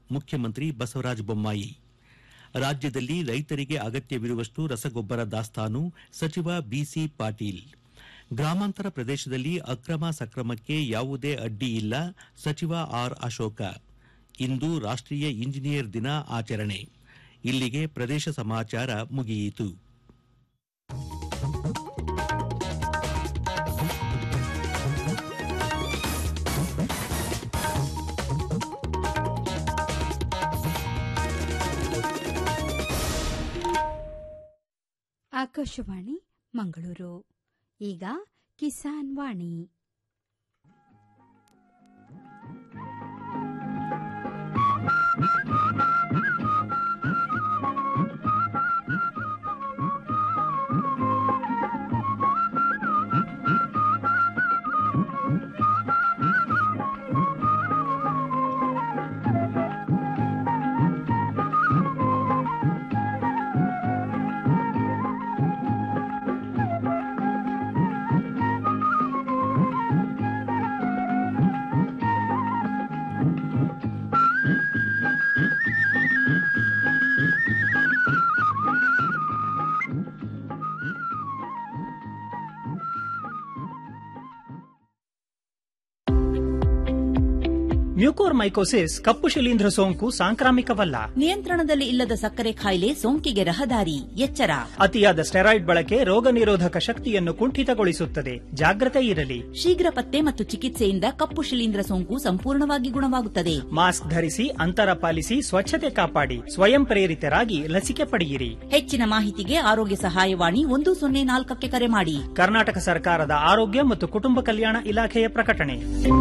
ಮುಖ್ಯಮಂತ್ರಿ ಬಸವರಾಜ ಬೊಮ್ಮಾಯಿ ರಾಜ್ಯದಲ್ಲಿ ರೈತರಿಗೆ ಅಗತ್ಯವಿರುವಷ್ಟು ರಸಗೊಬ್ಬರ ದಾಸ್ತಾನು ಸಚಿವ ಬಿಸಿ ಪಾಟೀಲ್ ಗ್ರಾಮಾಂತರ ಪ್ರದೇಶದಲ್ಲಿ ಅಕ್ರಮ ಸಕ್ರಮಕ್ಕೆ ಯಾವುದೇ ಅಡ್ಡಿ ಇಲ್ಲ ಸಚಿವ ಆರ್ ಅಶೋಕ ಇಂದು ರಾಷ್ಟ್ರೀಯ ಇಂಜಿನಿಯರ್ ದಿನ ಆಚರಣೆ ಇಲ್ಲಿಗೆ ಪ್ರದೇಶ ಸಮಾಚಾರ ಮುಗಿಯಿತು ಆಕಾಶವಾಣಿ ಮಂಗಳೂರು ಈಗ ಕಿಸಾನ್ ವಾಣಿ ಮ್ಯೂಕೋರ್ಮೈಕೋಸಿಸ್ ಕಪ್ಪು ಶಿಲೀಂಧ್ರ ಸೋಂಕು ಸಾಂಕ್ರಾಮಿಕವಲ್ಲ ನಿಯಂತ್ರಣದಲ್ಲಿ ಇಲ್ಲದ ಸಕ್ಕರೆ ಕಾಯಿಲೆ ಸೋಂಕಿಗೆ ರಹದಾರಿ ಎಚ್ಚರ ಅತಿಯಾದ ಸ್ಟೆರಾಯ್ಡ್ ಬಳಕೆ ರೋಗ ನಿರೋಧಕ ಶಕ್ತಿಯನ್ನು ಕುಂಠಿತಗೊಳಿಸುತ್ತದೆ ಜಾಗ್ರತೆ ಇರಲಿ ಶೀಘ್ರ ಪತ್ತೆ ಮತ್ತು ಚಿಕಿತ್ಸೆಯಿಂದ ಕಪ್ಪು ಶಿಲೀಂಧ್ರ ಸೋಂಕು ಸಂಪೂರ್ಣವಾಗಿ ಗುಣವಾಗುತ್ತದೆ ಮಾಸ್ಕ್ ಧರಿಸಿ ಅಂತರ ಪಾಲಿಸಿ ಸ್ವಚ್ಛತೆ ಕಾಪಾಡಿ ಸ್ವಯಂ ಪ್ರೇರಿತರಾಗಿ ಲಸಿಕೆ ಪಡೆಯಿರಿ ಹೆಚ್ಚಿನ ಮಾಹಿತಿಗೆ ಆರೋಗ್ಯ ಸಹಾಯವಾಣಿ ಒಂದು ಸೊನ್ನೆ ನಾಲ್ಕಕ್ಕೆ ಕರೆ ಮಾಡಿ ಕರ್ನಾಟಕ ಸರ್ಕಾರದ ಆರೋಗ್ಯ ಮತ್ತು ಕುಟುಂಬ ಕಲ್ಯಾಣ ಇಲಾಖೆಯ ಪ್ರಕಟಣೆ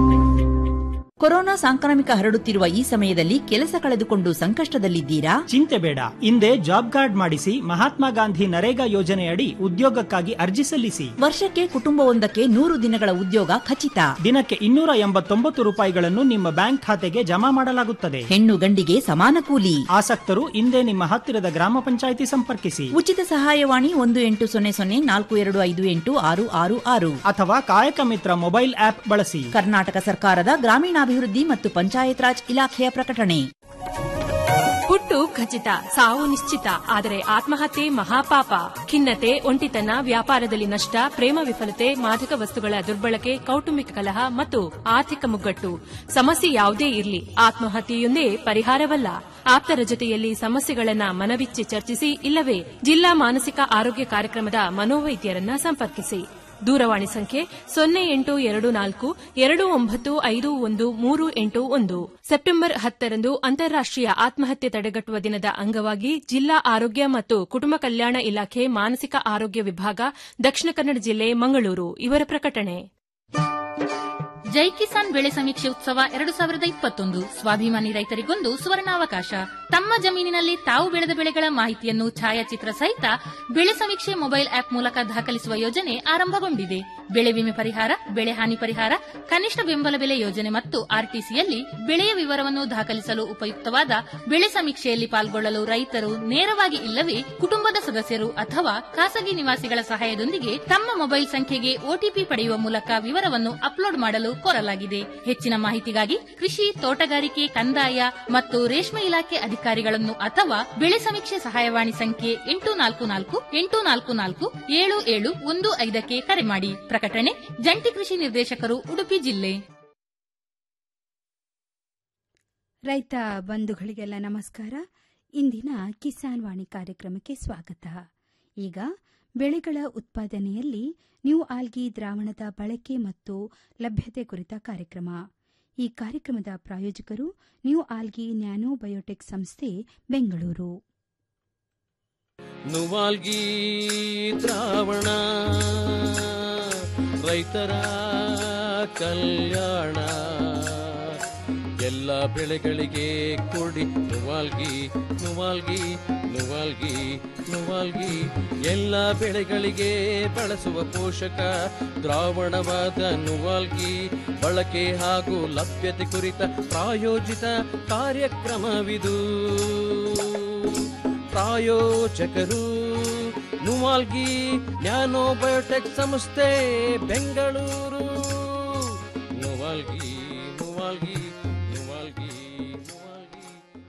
ಕೊರೋನಾ ಸಾಂಕ್ರಾಮಿಕ ಹರಡುತ್ತಿರುವ ಈ ಸಮಯದಲ್ಲಿ ಕೆಲಸ ಕಳೆದುಕೊಂಡು ಸಂಕಷ್ಟದಲ್ಲಿದ್ದೀರಾ ಚಿಂತೆ ಬೇಡ ಹಿಂದೆ ಜಾಬ್ ಕಾರ್ಡ್ ಮಾಡಿಸಿ ಮಹಾತ್ಮ ಗಾಂಧಿ ನರೇಗಾ ಯೋಜನೆಯಡಿ ಉದ್ಯೋಗಕ್ಕಾಗಿ ಅರ್ಜಿ ಸಲ್ಲಿಸಿ ವರ್ಷಕ್ಕೆ ಕುಟುಂಬವೊಂದಕ್ಕೆ ನೂರು ದಿನಗಳ ಉದ್ಯೋಗ ಖಚಿತ ದಿನಕ್ಕೆ ಇನ್ನೂರ ಎಂಬತ್ತೊಂಬತ್ತು ರೂಪಾಯಿಗಳನ್ನು ನಿಮ್ಮ ಬ್ಯಾಂಕ್ ಖಾತೆಗೆ ಜಮಾ ಮಾಡಲಾಗುತ್ತದೆ ಹೆಣ್ಣು ಗಂಡಿಗೆ ಸಮಾನ ಕೂಲಿ ಆಸಕ್ತರು ಹಿಂದೆ ನಿಮ್ಮ ಹತ್ತಿರದ ಗ್ರಾಮ ಪಂಚಾಯಿತಿ ಸಂಪರ್ಕಿಸಿ ಉಚಿತ ಸಹಾಯವಾಣಿ ಒಂದು ಎಂಟು ಸೊನ್ನೆ ಸೊನ್ನೆ ನಾಲ್ಕು ಎರಡು ಐದು ಎಂಟು ಆರು ಆರು ಆರು ಅಥವಾ ಕಾಯಕ ಮಿತ್ರ ಮೊಬೈಲ್ ಆಪ್ ಬಳಸಿ ಕರ್ನಾಟಕ ಸರ್ಕಾರದ ಗ್ರಾಮೀಣಾಭಿವೃದ್ಧಿ ಮತ್ತು ಪಂಚಾಯತ್ ರಾಜ್ ಇಲಾಖೆಯ ಪ್ರಕಟಣೆ ಹುಟ್ಟು ಖಚಿತ ಸಾವು ನಿಶ್ಚಿತ ಆದರೆ ಆತ್ಮಹತ್ಯೆ ಮಹಾಪಾಪ ಖಿನ್ನತೆ ಒಂಟಿತನ ವ್ಯಾಪಾರದಲ್ಲಿ ನಷ್ಟ ಪ್ರೇಮ ವಿಫಲತೆ ಮಾದಕ ವಸ್ತುಗಳ ದುರ್ಬಳಕೆ ಕೌಟುಂಬಿಕ ಕಲಹ ಮತ್ತು ಆರ್ಥಿಕ ಮುಗ್ಗಟ್ಟು ಸಮಸ್ಯೆ ಯಾವುದೇ ಇರಲಿ ಆತ್ಮಹತ್ಯೆಯೊಂದೇ ಪರಿಹಾರವಲ್ಲ ಆಪ್ತರ ಜೊತೆಯಲ್ಲಿ ಸಮಸ್ಯೆಗಳನ್ನ ಮನವಿಚ್ಚಿ ಚರ್ಚಿಸಿ ಇಲ್ಲವೇ ಜಿಲ್ಲಾ ಮಾನಸಿಕ ಆರೋಗ್ಯ ಕಾರ್ಯಕ್ರಮದ ಮನೋವೈದ್ಯರನ್ನ ಸಂಪರ್ಕಿಸಿ ದೂರವಾಣಿ ಸಂಖ್ಯೆ ಸೊನ್ನೆ ಎಂಟು ಎರಡು ನಾಲ್ಕು ಎರಡು ಒಂಬತ್ತು ಐದು ಒಂದು ಮೂರು ಎಂಟು ಒಂದು ಸೆಪ್ಟೆಂಬರ್ ಹತ್ತರಂದು ಅಂತಾರಾಷ್ಟೀಯ ಆತ್ಮಹತ್ಯೆ ತಡೆಗಟ್ಟುವ ದಿನದ ಅಂಗವಾಗಿ ಜಿಲ್ಲಾ ಆರೋಗ್ಯ ಮತ್ತು ಕುಟುಂಬ ಕಲ್ಯಾಣ ಇಲಾಖೆ ಮಾನಸಿಕ ಆರೋಗ್ಯ ವಿಭಾಗ ದಕ್ಷಿಣ ಕನ್ನಡ ಜಿಲ್ಲೆ ಮಂಗಳೂರು ಇವರ ಪ್ರಕಟಣೆ ಜೈ ಕಿಸಾನ್ ಬೆಳೆ ಸಮೀಕ್ಷೆ ಉತ್ಸವ ಎರಡು ಸಾವಿರದ ಇಪ್ಪತ್ತೊಂದು ಸ್ವಾಭಿಮಾನಿ ರೈತರಿಗೊಂದು ಸುವರ್ಣಾವಕಾಶ ತಮ್ಮ ಜಮೀನಿನಲ್ಲಿ ತಾವು ಬೆಳೆದ ಬೆಳೆಗಳ ಮಾಹಿತಿಯನ್ನು ಛಾಯಾಚಿತ್ರ ಸಹಿತ ಬೆಳೆ ಸಮೀಕ್ಷೆ ಮೊಬೈಲ್ ಆಪ್ ಮೂಲಕ ದಾಖಲಿಸುವ ಯೋಜನೆ ಆರಂಭಗೊಂಡಿದೆ ಬೆಳೆ ವಿಮೆ ಪರಿಹಾರ ಬೆಳೆ ಹಾನಿ ಪರಿಹಾರ ಕನಿಷ್ಠ ಬೆಂಬಲ ಬೆಲೆ ಯೋಜನೆ ಮತ್ತು ಆರ್ಟಿಸಿಯಲ್ಲಿ ಬೆಳೆಯ ವಿವರವನ್ನು ದಾಖಲಿಸಲು ಉಪಯುಕ್ತವಾದ ಬೆಳೆ ಸಮೀಕ್ಷೆಯಲ್ಲಿ ಪಾಲ್ಗೊಳ್ಳಲು ರೈತರು ನೇರವಾಗಿ ಇಲ್ಲವೇ ಕುಟುಂಬದ ಸದಸ್ಯರು ಅಥವಾ ಖಾಸಗಿ ನಿವಾಸಿಗಳ ಸಹಾಯದೊಂದಿಗೆ ತಮ್ಮ ಮೊಬೈಲ್ ಸಂಖ್ಯೆಗೆ ಒಟಿಪಿ ಪಡೆಯುವ ಮೂಲಕ ವಿವರವನ್ನು ಅಪ್ಲೋಡ್ ಮಾಡಲು ಕೋರಲಾಗಿದೆ ಹೆಚ್ಚಿನ ಮಾಹಿತಿಗಾಗಿ ಕೃಷಿ ತೋಟಗಾರಿಕೆ ಕಂದಾಯ ಮತ್ತು ರೇಷ್ಮೆ ಇಲಾಖೆ ಅಧಿಕಾರಿಗಳನ್ನು ಅಥವಾ ಬೆಳೆ ಸಮೀಕ್ಷೆ ಸಹಾಯವಾಣಿ ಸಂಖ್ಯೆ ಎಂಟು ನಾಲ್ಕು ನಾಲ್ಕು ಎಂಟು ನಾಲ್ಕು ನಾಲ್ಕು ಏಳು ಏಳು ಒಂದು ಐದಕ್ಕೆ ಕರೆ ಮಾಡಿ ಪ್ರಕಟಣೆ ಜಂಟಿ ಕೃಷಿ ನಿರ್ದೇಶಕರು ಉಡುಪಿ ಜಿಲ್ಲೆ ರೈತ ಬಂಧುಗಳಿಗೆಲ್ಲ ನಮಸ್ಕಾರ ಇಂದಿನ ಕಿಸಾನ್ ವಾಣಿ ಕಾರ್ಯಕ್ರಮಕ್ಕೆ ಸ್ವಾಗತ ಈಗ ಬೆಳೆಗಳ ಉತ್ಪಾದನೆಯಲ್ಲಿ ನ್ಯೂ ಆಲ್ಗಿ ದ್ರಾವಣದ ಬಳಕೆ ಮತ್ತು ಲಭ್ಯತೆ ಕುರಿತ ಕಾರ್ಯಕ್ರಮ ಈ ಕಾರ್ಯಕ್ರಮದ ಪ್ರಾಯೋಜಕರು ನ್ಯೂ ಆಲ್ಗಿ ನ್ಯಾನೋ ಬಯೋಟೆಕ್ ಸಂಸ್ಥೆ ಬೆಂಗಳೂರು ನುವಾಲ್ಗಿ ದ್ರಾವಣ ರೈತರ ಕಲ್ಯಾಣ ಎಲ್ಲ ಬೆಳೆಗಳಿಗೆ ಕೊಡಿ ನುವಾಲ್ಗಿ ನುವಾಲ್ಗಿ ನುವಾಲ್ಗಿ ನುವಾಲ್ಗಿ ಎಲ್ಲ ಬೆಳೆಗಳಿಗೆ ಬಳಸುವ ಪೋಷಕ ದ್ರಾವಣವಾದ ನುವಾಲ್ಗಿ ಬಳಕೆ ಹಾಗೂ ಲಭ್ಯತೆ ಕುರಿತ ಪ್ರಾಯೋಜಿತ ಕಾರ್ಯಕ್ರಮವಿದು ಪ್ರಾಯೋಜಕರು ನುವಾಲ್ಗಿ ನ್ಯಾನೋ ಬಯೋಟೆಕ್ ಸಂಸ್ಥೆ ಬೆಂಗಳೂರು ನುವಾಲ್ಗಿ ನುವಾಲ್ಗಿ ನುವಾಲ್ಗಿ ನುವಾಲ್ಗಿ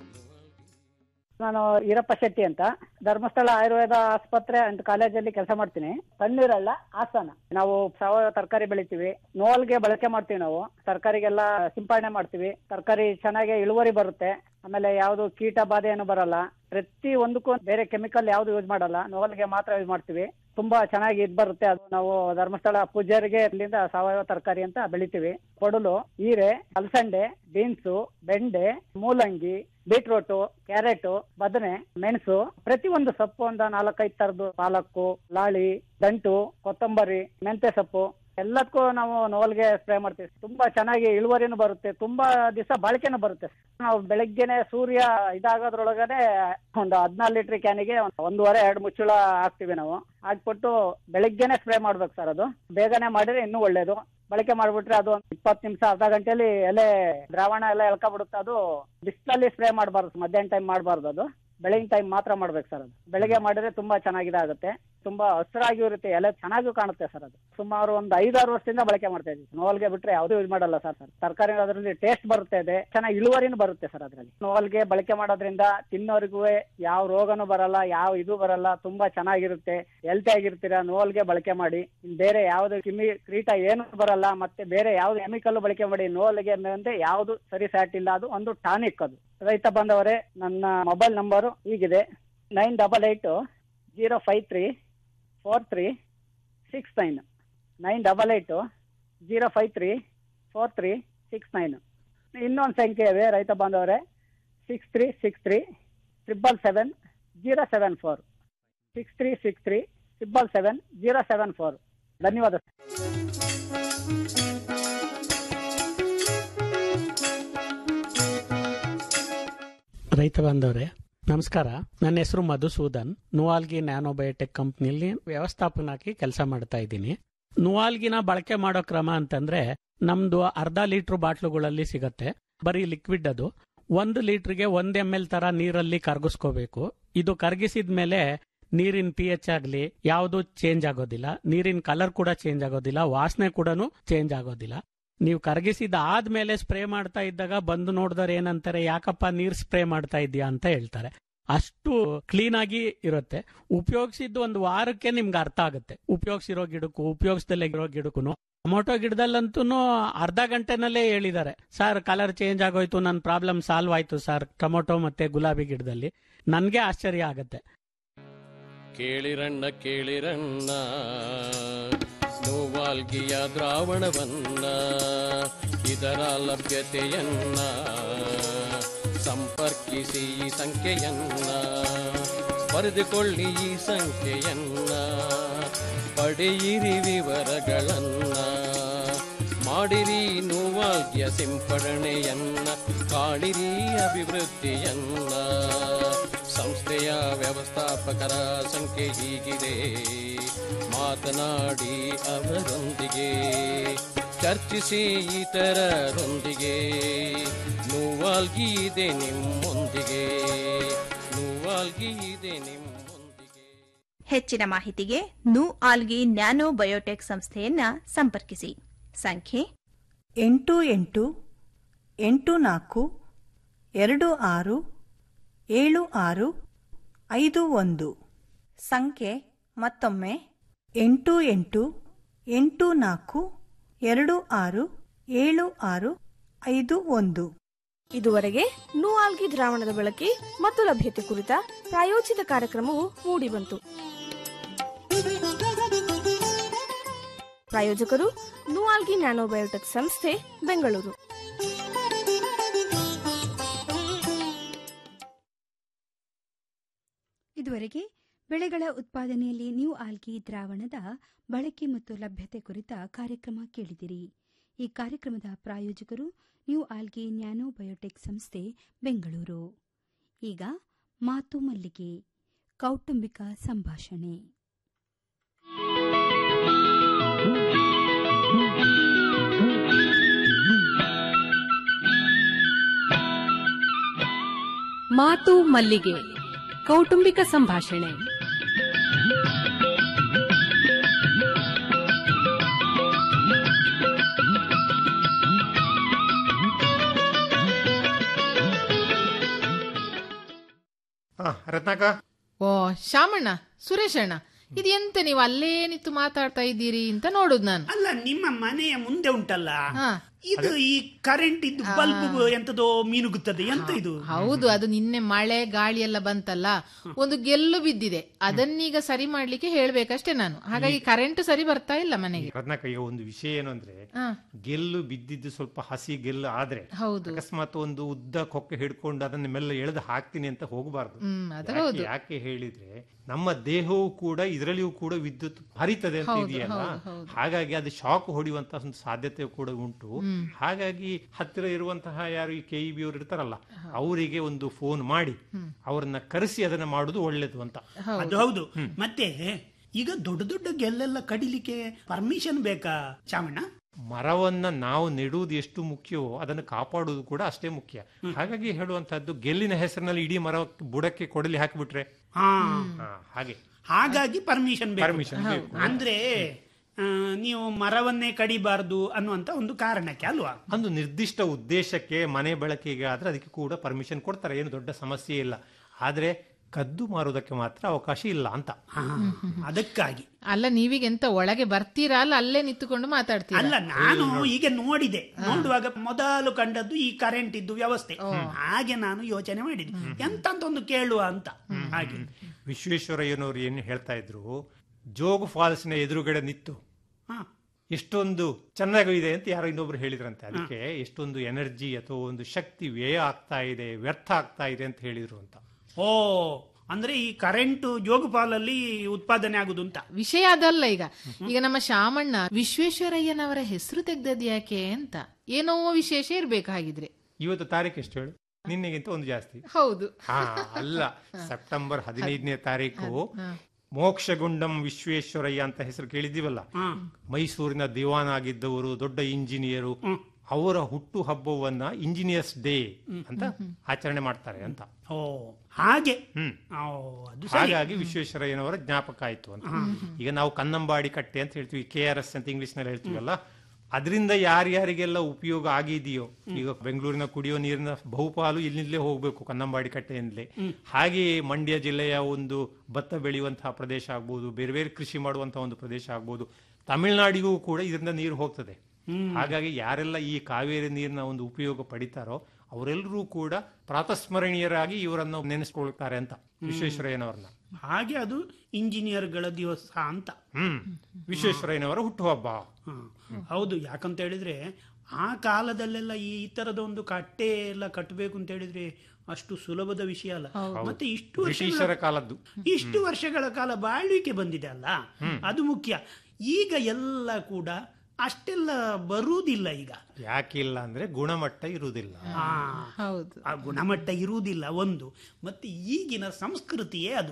ನಾನು ಈರಪ್ಪ ಶೆಟ್ಟಿ ಅಂತ ಧರ್ಮಸ್ಥಳ ಆಯುರ್ವೇದ ಆಸ್ಪತ್ರೆ ಅಂಡ್ ಕಾಲೇಜಲ್ಲಿ ಕೆಲಸ ಮಾಡ್ತೀನಿ ತಣ್ಣೀರಳ್ಳ ಹಾಸನ ನಾವು ಸಾವಯವ ತರಕಾರಿ ಬೆಳಿತೀವಿ ನೋಲ್ಗೆ ಬಳಕೆ ಮಾಡ್ತೀವಿ ನಾವು ತರಕಾರಿಗೆಲ್ಲ ಸಿಂಪಡಣೆ ಮಾಡ್ತೀವಿ ತರಕಾರಿ ಚೆನ್ನಾಗಿ ಇಳುವರಿ ಬರುತ್ತೆ ಆಮೇಲೆ ಯಾವುದು ಕೀಟ ಬಾಧೆ ಏನು ಬರಲ್ಲ ಪ್ರತಿ ಒಂದಕ್ಕೂ ಬೇರೆ ಕೆಮಿಕಲ್ ಯಾವ್ದು ಯೂಸ್ ಮಾಡಲ್ಲ ನೋಲ್ಗೆ ಮಾತ್ರ ಯೂಸ್ ಮಾಡ್ತೀವಿ ತುಂಬಾ ಚೆನ್ನಾಗಿ ಇದ್ ಬರುತ್ತೆ ಅದು ನಾವು ಧರ್ಮಸ್ಥಳ ಪೂಜಾರಿಗೆ ಅಲ್ಲಿಂದ ಸಾವಯವ ತರಕಾರಿ ಅಂತ ಬೆಳಿತೀವಿ ಕೊಡಲು ಹೀರೆ ಅಲಸಂಡೆ ಬೀನ್ಸು ಬೆಂಡೆ ಮೂಲಂಗಿ ಬೀಟ್ರೋಟು ಕ್ಯಾರೆಟ್ ಬದನೆ ಮೆಣಸು ಪ್ರತಿ ಒಂದು ಸೊಪ್ಪು ಒಂದು ನಾಲ್ಕೈದು ತರದ್ದು ಪಾಲಕ್ಕು ಲಾಳಿ ದಂಟು ಕೊತ್ತಂಬರಿ ಮೆಂತೆ ಸೊಪ್ಪು ಎಲ್ಲದಕ್ಕೂ ನಾವು ನೋಲ್ಗೆ ಸ್ಪ್ರೇ ಮಾಡ್ತೀವಿ ತುಂಬಾ ಚೆನ್ನಾಗಿ ಇಳುವರಿನೂ ಬರುತ್ತೆ ತುಂಬಾ ದಿವಸ ಬಾಳಿಕೆನೂ ಬರುತ್ತೆ ನಾವು ಬೆಳಗ್ಗೆನೆ ಸೂರ್ಯ ಇದಾಗೋದ್ರೊಳಗನೆ ಒಂದು ಹದಿನಾರು ಲೀಟರ್ ಕ್ಯಾನಿಗೆ ಒಂದೂವರೆ ಎರಡು ಮುಚ್ಚಳ ಹಾಕ್ತಿವಿ ನಾವು ಹಾಕ್ಬಿಟ್ಟು ಬೆಳಗ್ಗೆನೆ ಸ್ಪ್ರೇ ಮಾಡ್ಬೇಕು ಸರ್ ಅದು ಬೇಗನೆ ಮಾಡಿದ್ರೆ ಇನ್ನೂ ಒಳ್ಳೇದು ಬಳಕೆ ಮಾಡ್ಬಿಟ್ರೆ ಅದು ಒಂದು ಇಪ್ಪತ್ತು ನಿಮಿಷ ಅರ್ಧ ಗಂಟೆಯಲ್ಲಿ ಎಲೆ ದ್ರಾವಣ ಎಲ್ಲ ಎಳ್ಕೊಬಿಡುತ್ತೆ ಅದು ಬಿಸಿಲಲ್ಲಿ ಸ್ಪ್ರೇ ಮಾಡಬಾರ್ದು ಮಧ್ಯಾಹ್ನ ಟೈಮ್ ಮಾಡಬಾರ್ದು ಅದು ಬೆಳಗಿನ ಟೈಮ್ ಮಾತ್ರ ಮಾಡ್ಬೇಕು ಸರ್ ಅದು ಬೆಳಗ್ಗೆ ಮಾಡಿದ್ರೆ ತುಂಬಾ ಚೆನ್ನಾಗಿದಾಗುತ್ತೆ ತುಂಬಾ ಹಸಿರಾಗಿ ಇರುತ್ತೆ ಎಲೆ ಚೆನ್ನಾಗೂ ಕಾಣುತ್ತೆ ಸರ್ ಅದು ಸುಮಾರು ಒಂದು ಐದಾರು ವರ್ಷದಿಂದ ಬಳಕೆ ಮಾಡ್ತಾ ಇದ್ದೀವಿ ನೋವಲ್ಗೆ ಬಿಟ್ರೆ ಯಾವ್ದು ಯೂಸ್ ಮಾಡಲ್ಲ ಸರ್ ಸರ್ ತರಕಾರಿ ಅದರಲ್ಲಿ ಟೇಸ್ಟ್ ಬರುತ್ತೆ ಇದೆ ಚೆನ್ನಾಗಿ ಇಳುವರಿನೂ ಬರುತ್ತೆ ಸರ್ ಅದರಲ್ಲಿ ನೋವಲ್ಗೆ ಬಳಕೆ ಮಾಡೋದ್ರಿಂದ ತಿನ್ನೋರಿಗೂ ಯಾವ ರೋಗನೂ ಬರಲ್ಲ ಯಾವ ಇದು ಬರಲ್ಲ ತುಂಬಾ ಚೆನ್ನಾಗಿರುತ್ತೆ ಹೆಲ್ತಿ ಆಗಿರ್ತೀರಾ ನೋವಲ್ಗೆ ಬಳಕೆ ಮಾಡಿ ಇನ್ ಬೇರೆ ಯಾವ್ದು ಕಿಮಿ ಕ್ರೀಟ ಏನು ಬರಲ್ಲ ಮತ್ತೆ ಬೇರೆ ಯಾವ್ದು ಕೆಮಿಕಲ್ ಬಳಕೆ ಮಾಡಿ ನೋವಲ್ಗೆ ಅಂದ್ರೆ ಯಾವ್ದು ಸರಿ ಫ್ಯಾಟ್ ಇಲ್ಲ ಅದು ಒಂದು ಟಾನಿಕ್ ಅದು ರೈತ ಬಂದವರೇ ನನ್ನ ಮೊಬೈಲ್ ನಂಬರು ಹೀಗಿದೆ nine double eight zero five three four three six nine nine double eight zero five three four three six nine ಇನ್ನೊಂದು ಸಂಖ್ಯೆ ಇದೆ ರೈತ ಬಾಂಧವರೇ six three six three triple seven zero seven four six three six three triple seven zero seven four ಧನ್ಯವಾದ ರೈತ ಬಾಂಧವ್ರೆ ನಮಸ್ಕಾರ ನನ್ನ ಹೆಸರು ಮಧುಸೂದನ್ ನುವಾಲ್ಗಿ ನ್ಯಾನೋಬಯೋಟೆಕ್ ಕಂಪ್ನಿಯಲ್ಲಿ ವ್ಯವಸ್ಥಾಪನಾಗಿ ಕೆಲಸ ಮಾಡ್ತಾ ಇದ್ದೀನಿ ನುವಾಲ್ಗಿನ ಬಳಕೆ ಮಾಡೋ ಕ್ರಮ ಅಂತಂದ್ರೆ ನಮ್ದು ಅರ್ಧ ಲೀಟರ್ ಬಾಟ್ಲುಗಳಲ್ಲಿ ಸಿಗತ್ತೆ ಬರೀ ಲಿಕ್ವಿಡ್ ಅದು ಒಂದು ಲೀಟರ್ಗೆ ಒಂದ್ ಎಮ್ ಎಲ್ ತರ ನೀರಲ್ಲಿ ಕರಗಿಸ್ಕೋಬೇಕು ಇದು ಕರಗಿಸಿದ ಮೇಲೆ ನೀರಿನ ಪಿ ಎಚ್ ಆಗಲಿ ಯಾವುದು ಚೇಂಜ್ ಆಗೋದಿಲ್ಲ ನೀರಿನ ಕಲರ್ ಕೂಡ ಚೇಂಜ್ ಆಗೋದಿಲ್ಲ ವಾಸನೆ ಕೂಡ ಚೇಂಜ್ ಆಗೋದಿಲ್ಲ ನೀವು ಕರಗಿಸಿದ ಆದ್ಮೇಲೆ ಸ್ಪ್ರೇ ಮಾಡ್ತಾ ಇದ್ದಾಗ ಬಂದು ನೋಡಿದ್ರೆ ಏನಂತಾರೆ ಯಾಕಪ್ಪ ನೀರ್ ಸ್ಪ್ರೇ ಮಾಡ್ತಾ ಇದೀಯಾ ಅಂತ ಹೇಳ್ತಾರೆ ಅಷ್ಟು ಕ್ಲೀನ್ ಆಗಿ ಇರುತ್ತೆ ಉಪಯೋಗಿಸಿದ್ದು ಒಂದು ವಾರಕ್ಕೆ ನಿಮ್ಗೆ ಅರ್ಥ ಆಗುತ್ತೆ ಉಪಯೋಗಿಸಿರೋ ಗಿಡಕ್ಕೂ ಉಪಯೋಗಿಸ್ದಲ್ಲೇ ಇರೋ ಗಿಡಕ್ಕೂ ಟೊಮೊಟೊ ಗಿಡದಲ್ಲಂತೂ ಅರ್ಧ ಗಂಟೆನಲ್ಲೇ ಹೇಳಿದ್ದಾರೆ ಸರ್ ಕಲರ್ ಚೇಂಜ್ ಆಗೋಯ್ತು ನನ್ನ ಪ್ರಾಬ್ಲಮ್ ಸಾಲ್ವ್ ಆಯ್ತು ಸರ್ ಟೊಮೊಟೊ ಮತ್ತೆ ಗುಲಾಬಿ ಗಿಡದಲ್ಲಿ ನನ್ಗೆ ಆಶ್ಚರ್ಯ ಆಗತ್ತೆ ಕೇಳಿರಣ್ಣ ಕೇಳಿರಣ್ಣ ನೋವಾಲ್ಗಿಯ ದ್ರಾವಣವನ್ನ ಇದರ ಲಭ್ಯತೆಯನ್ನ ಸಂಪರ್ಕಿಸಿ ಈ ಸಂಖ್ಯೆಯನ್ನ ಬರೆದುಕೊಳ್ಳಿ ಈ ಸಂಖ್ಯೆಯನ್ನ ಪಡೆಯಿರಿ ವಿವರಗಳನ್ನ ಮಾಡಿರಿ ನೋವಾಲ್ಗಿಯ ಸಿಂಪಡಣೆಯನ್ನ ಕಾಣಿರಿ ಅಭಿವೃದ್ಧಿಯನ್ನ ಸಂಸ್ಥೆಯ ವ್ಯವಸ್ಥಾಪಕರ ಸಂಖ್ಯೆ ಹೀಗಿದೆ ಮಾತನಾಡಿ ಅವರೊಂದಿಗೆ ಚರ್ಚಿಸಿ ಇತರರೊಂದಿಗೆ ನೋವಾಲ್ಗಿ ಇದೆ ನಿಮ್ಮೊಂದಿಗೆ ನೋವಾಲ್ಗಿ ಇದೆ ನಿಮ್ಮೊಂದಿಗೆ ಹೆಚ್ಚಿನ ಮಾಹಿತಿಗೆ ನು ಆಲ್ಗಿ ನ್ಯಾನೋ ಬಯೋಟೆಕ್ ಸಂಸ್ಥೆಯನ್ನ ಸಂಪರ್ಕಿಸಿ ಸಂಖ್ಯೆ ಎಂಟು ಎಂಟು ಎಂಟು ನಾಲ್ಕು ಎರಡು ಆರು ಏಳು ಆರು ಐದು ಒಂದು ಸಂಖ್ಯೆ ಮತ್ತೊಮ್ಮೆ ಎಂಟು ಎಂಟು ಎಂಟು ನಾಲ್ಕು ಎರಡು ಆರು ಏಳು ಆರು ಐದು ಒಂದು ಇದುವರೆಗೆ ನೂಆಲ್ಗಿ ದ್ರಾವಣದ ಬಳಕೆ ಮತ್ತು ಲಭ್ಯತೆ ಕುರಿತ ಪ್ರಾಯೋಜಿತ ಕಾರ್ಯಕ್ರಮವು ಮೂಡಿಬಂತು ಪ್ರಾಯೋಜಕರು ನೂಆಲ್ಗಿ ನ್ಯಾನೋಬಯೋಟೆಕ್ ಸಂಸ್ಥೆ ಬೆಂಗಳೂರು ಇದುವರೆಗೆ ಬೆಳೆಗಳ ಉತ್ಪಾದನೆಯಲ್ಲಿ ನ್ಯೂ ಆಲ್ಗಿ ದ್ರಾವಣದ ಬಳಕೆ ಮತ್ತು ಲಭ್ಯತೆ ಕುರಿತ ಕಾರ್ಯಕ್ರಮ ಕೇಳಿದಿರಿ ಈ ಕಾರ್ಯಕ್ರಮದ ಪ್ರಾಯೋಜಕರು ನ್ಯೂ ಆಲ್ಗಿ ನ್ಯಾನೋ ಬಯೋಟೆಕ್ ಸಂಸ್ಥೆ ಬೆಂಗಳೂರು ಈಗ ಮಾತು ಮಲ್ಲಿಗೆ ಕೌಟುಂಬಿಕ ಸಂಭಾಷಣೆ ಮಾತು ಮಲ್ಲಿಗೆ ಕೌಟುಂಬಿಕ ಸಂಭಾಷಣೆ ರತ್ನಾಕ ಓ ಶಾಮಣ್ಣ ಸುರೇಶ್ ಅಣ್ಣ ಇದು ಎಂತ ನೀವು ಅಲ್ಲೇ ನಿಂತು ಮಾತಾಡ್ತಾ ಇದ್ದೀರಿ ಅಂತ ನೋಡುದು ನಾನು ಅಲ್ಲ ನಿಮ್ಮ ಮನೆಯ ಮುಂದೆ ಉಂಟಲ್ಲ ಹಾ. ಇದು ಈ ಕರೆಂಟ್ ಇದ್ದು ಬಲ್ಬ್ ಎಂತದೋ ಮೀನುಗುತ್ತದೆ ಎಂತ ಇದು ಹೌದು ಅದು ನಿನ್ನೆ ಮಳೆ ಗಾಳಿ ಎಲ್ಲ ಬಂತಲ್ಲ ಒಂದು ಗೆಲ್ಲು ಬಿದ್ದಿದೆ ಅದನ್ನೀಗ ಸರಿ ಮಾಡ್ಲಿಕ್ಕೆ ಹೇಳ್ಬೇಕಷ್ಟೇ ನಾನು ಹಾಗಾಗಿ ಕರೆಂಟ್ ಸರಿ ಬರ್ತಾ ಇಲ್ಲ ಮನೆಗೆ ರತ್ನಾಕ ಈಗ ಒಂದು ವಿಷಯ ಏನು ಅಂದ್ರೆ ಹಾ. ಗೆಲ್ಲು ಬಿದ್ದಿದ್ದು ಸ್ವಲ್ಪ ಹಸಿ ಗೆಲ್ಲು ಆದ್ರೆ ಹೌದು. ಅಕಸ್ಮಾತ್ ಒಂದು ಉದ್ದ ಕೊಕ್ಕೆ ಹಿಡ್ಕೊಂಡು ಅದನ್ನ ಮೆಲ್ಲ ಎಳೆದು ಹಾಕ್ತೀನಿ ಅಂತ ಹೋಗಬಾರ್ದು ಹ್ಮ್, ಅದು ಯಾಕೆ- ಹೌದು. ಯಾಕೆ ಹೇಳಿದ್ರೆ ನಮ್ಮ ದೇಹವು ಕೂಡ ಇದರಲ್ಲಿಯೂ ಕೂಡ ವಿದ್ಯುತ್ ಹರಿತದೆ ಅಂತ ಹೌದು, ಇದೆಯಲ್ಲ ಹೌದು, ಹೌದು. ಹಾಗಾಗಿ ಅದು ಶಾಕ್ ಹೊಡೆಯುವಂತ ಒಂದು ಸಾಧ್ಯತೆ ಕೂಡ ಉಂಟು ಹ್ಮ್. ಹಾಗಾಗಿ ಹತ್ತಿರ ಇರುವಂತಹ ಯಾರು ಈ ಕೆ ಇ ಬಿ ಅವರು ಇರ್ತಾರಲ್ಲ ಅವರಿಗೆ ಒಂದು ಫೋನ್ ಮಾಡಿ ಅವರನ್ನ ಕರೆಸಿ ಅದನ್ನ ಮಾಡುದು ಒಳ್ಳೇದು ಅಂತ ಅದು ಹೌದು ಮತ್ತೆ ಈಗ ದೊಡ್ಡ ದೊಡ್ಡ ಗೆಲ್ಲೆಲ್ಲ ಕಡಿಲಿಕ್ಕೆ ಪರ್ಮಿಷನ್ ಬೇಕಾ ಚಾಮಣ್ಣ ಮರವನ್ನ ನಾವು ನೆಡುವುದು ಎಷ್ಟು ಮುಖ್ಯವೋ ಅದನ್ನು ಕಾಪಾಡುವುದು ಕೂಡ ಅಷ್ಟೇ ಮುಖ್ಯ ಹಾಗಾಗಿ ಹೇಳುವಂತಹದ್ದು ಗೆಲ್ಲಿನ ಹೆಸರಿನಲ್ಲಿ ಇಡೀ ಮರ ಬುಡಕ್ಕೆ ಕೊಡಲಿ ಹಾಕಿಬಿಟ್ರೆ ಹಾ ಹಾ, ಹಾಗೆ ಹಾಗಾಗಿ ಪರ್ಮಿಷನ್ Permission ಬೇಕು. ಅಂದ್ರೆ ಆ, ನೀವು ಮರವನ್ನೇ ಕಡಿಬಾರ್ದು ಅನ್ನುವಂತ ಒಂದು ಕಾರಣಕ್ಕೆ ಅಲ್ವಾ ಒಂದು ನಿರ್ದಿಷ್ಟ ಉದ್ದೇಶಕ್ಕೆ ಮನೆ ಬಳಕೆಗೆ ಆದ್ರೆ ಅದಕ್ಕೆ ಕೂಡ ಪರ್ಮಿಷನ್ ಕೊಡ್ತಾರೆ ಏನು ದೊಡ್ಡ ಸಮಸ್ಯೆ ಇಲ್ಲ ಆದ್ರೆ ಕದ್ದು ಮಾರುವುದಕ್ಕೆ ಮಾತ್ರ ಅವಕಾಶ ಇಲ್ಲ ಅಂತ ಅದಕ್ಕಾಗಿ ಅಲ್ಲ ನೀವೀಗ ಎಂತ ಒಳಗೆ ಬರ್ತೀರಾ ಅಲ್ಲ ಅಲ್ಲೇ ನಿಂತುಕೊಂಡು ಮಾತಾಡ್ತೀರಾ ಅಲ್ಲ ನಾನು ಈಗ ನೋಡಿದೆ ನೋಡುವಾಗ ಮೊದಲು ಕಂಡದ್ದು ಈ ಕರೆಂಟ್ ಇದ್ದು ವ್ಯವಸ್ಥೆ ಹಾಗೆ ನಾನು ಯೋಚನೆ ಮಾಡಿದೆ ಎಂತಂತ ಒಂದು ಕೇಳುವ ಅಂತ ಹಾಗೆ ವಿಶ್ವೇಶ್ವರಯ್ಯನವರು ಏನು ಹೇಳ್ತಾ ಇದ್ರು ಜೋಗ್ ಫಾಲ್ಸ್ನ ಎದುರುಗಡೆ ನಿಂತು ಹಾ. ಎಷ್ಟೊಂದು ಚೆನ್ನಾಗಿದೆ ಅಂತ ಯಾರೋ ಇನ್ನೊಬ್ರು ಹೇಳಿದ್ರಂತೆ ಅದಕ್ಕೆ ಎಷ್ಟೊಂದು ಎನರ್ಜಿ ಅಥವಾ ಒಂದು ಶಕ್ತಿ ವ್ಯಯ ಆಗ್ತಾ ಇದೆ ವ್ಯರ್ಥ ಆಗ್ತಾ ಇದೆ ಅಂತ ಹೇಳಿದ್ರು ಅಂತ ಓ ಅಂದ್ರೆ ಈ ಕರೆಂಟ್ ಜೋಗುಪಾಲಲ್ಲಿ ಉತ್ಪಾದನೆ ಆಗುದು ಅಂತ ವಿಷಯ ಅದಲ್ಲ ಈಗ ಈಗ ನಮ್ಮ ಶಾಮಣ್ಣ ವಿಶ್ವೇಶ್ವರಯ್ಯನವರ ಹೆಸರು ತೆಗ್ದದ್ ಯಾಕೆ ಅಂತ ಏನೋ ವಿಶೇಷ ಇರ್ಬೇಕು ಹಾಗಿದ್ರೆ ಇವತ್ತು ತಾರೀಕು ಎಷ್ಟು ಹೇಳು ನಿನ್ನೆಗಿಂತ ಒಂದು ಜಾಸ್ತಿ ಹೌದು ಹಾ ಅಲ್ಲ ಸೆಪ್ಟೆಂಬರ್ ಹದಿನೈದನೇ ತಾರೀಕು ಹಾ. ಮೋಕ್ಷಗುಂಡಂ ವಿಶ್ವೇಶ್ವರಯ್ಯ ಅಂತ ಹೆಸರು ಕೇಳಿದ್ದೀವಲ್ಲ ಮೈಸೂರಿನ ದಿವಾನ್ ಆಗಿದ್ದವರು ದೊಡ್ಡ ಇಂಜಿನಿಯರು ಅವರ ಹುಟ್ಟು ಹಬ್ಬವನ್ನ ಇಂಜಿನಿಯರ್ಸ್ ಡೇ ಅಂತ ಆಚರಣೆ ಮಾಡ್ತಾರೆ ಅಂತ ಓ ಹಾಗೆ ಹ್ಮ್ ಓ, ಅದು ಸರಿ. ಹಾಗಾಗಿ ವಿಶ್ವೇಶ್ವರಯ್ಯನವರ ಜ್ಞಾಪಕ ಆಯ್ತು ಅಂತ ಈಗ ನಾವು ಕನ್ನಂಬಾಡಿ ಕಟ್ಟೆ ಅಂತ ಹೇಳ್ತೀವಿ ಕೆ ಆರ್ ಎಸ್ ಅಂತ ಇಂಗ್ಲಿಷ್ ನಲ್ಲಿ ಹೇಳ್ತೀವಲ್ಲ ಅದರಿಂದ ಯಾರ್ಯಾರಿಗೆಲ್ಲ ಉಪಯೋಗ ಆಗಿದೆಯೋ ಈಗ ಬೆಂಗಳೂರಿನ ಕುಡಿಯೋ ನೀರಿನ ಬಹುಪಾಲು ಇಲ್ಲಿಂದಲೇ ಹೋಗ್ಬೇಕು ಕನ್ನಂಬಾಡಿ ಕಟ್ಟೆಯಿಂದಲೇ ಹಾಗೆಯೇ ಮಂಡ್ಯ ಜಿಲ್ಲೆಯ ಒಂದು ಭತ್ತ ಬೆಳೆಯುವಂತಹ ಪ್ರದೇಶ ಆಗ್ಬೋದು ಬೇರೆ ಬೇರೆ ಕೃಷಿ ಮಾಡುವಂತಹ ಒಂದು ಪ್ರದೇಶ ಆಗ್ಬೋದು ತಮಿಳುನಾಡಿಗೂ ಕೂಡ ಇದರಿಂದ ನೀರು ಹೋಗ್ತದೆ ಹಾಗಾಗಿ ಯಾರೆಲ್ಲ ಈ ಕಾವೇರಿ ನೀರಿನ ಒಂದು ಉಪಯೋಗ ಪಡಿತಾರೋ ಅವರೆಲ್ಲರೂ ಕೂಡ ಪ್ರಾತಸ್ಮರಣೀಯರಾಗಿ ಇವರನ್ನು ನೆನೆಸ್ಕೊಳ್ತಾರೆ ಅಂತ ವಿಶ್ವೇಶ್ವರಯ್ಯನವರನ್ನ ಹಾಗೆ ಅದು ಇಂಜಿನಿಯರ್ಗಳ ದಿವಸ ಅಂತ ಹ್ಮ್ ವಿಶ್ವೇಶ್ವರಯ್ಯನವರ ಹುಟ್ಟುಹಬ್ಬ ಹ್ಮ್. ಹೌದು ಯಾಕಂತ ಹೇಳಿದ್ರೆ ಆ ಕಾಲದಲ್ಲೆಲ್ಲ ಈ ತರದ ಒಂದು ಕಟ್ಟೆ ಎಲ್ಲ ಕಟ್ಟಬೇಕು ಅಂತ ಹೇಳಿದ್ರೆ ಅಷ್ಟು ಸುಲಭದ ವಿಷಯ ಅಲ್ಲ ಮತ್ತೆ ಇಷ್ಟು ಬ್ರಿಟಿಷರ ವರ್ಷಗಳ ಕಾಲದ್ದು ಇಷ್ಟು ವರ್ಷಗಳ ಕಾಲ ಬಾಳ್ವಿಕೆ ಬಂದಿದೆ ಅಲ್ಲ ಅದು ಮುಖ್ಯ ಈಗ ಎಲ್ಲ ಕೂಡ ಅಷ್ಟೆಲ್ಲ ಬರುವುದಿಲ್ಲ ಈಗ ಯಾಕಿಲ್ಲ ಅಂದ್ರೆ ಗುಣಮಟ್ಟ ಇರುವುದಿಲ್ಲ ಆ, ಹೌದು ಆ ಗುಣಮಟ್ಟ ಇರುವುದಿಲ್ಲ ಒಂದು ಮತ್ತೆ ಈಗಿನ ಸಂಸ್ಕೃತಿಯೇ ಅದು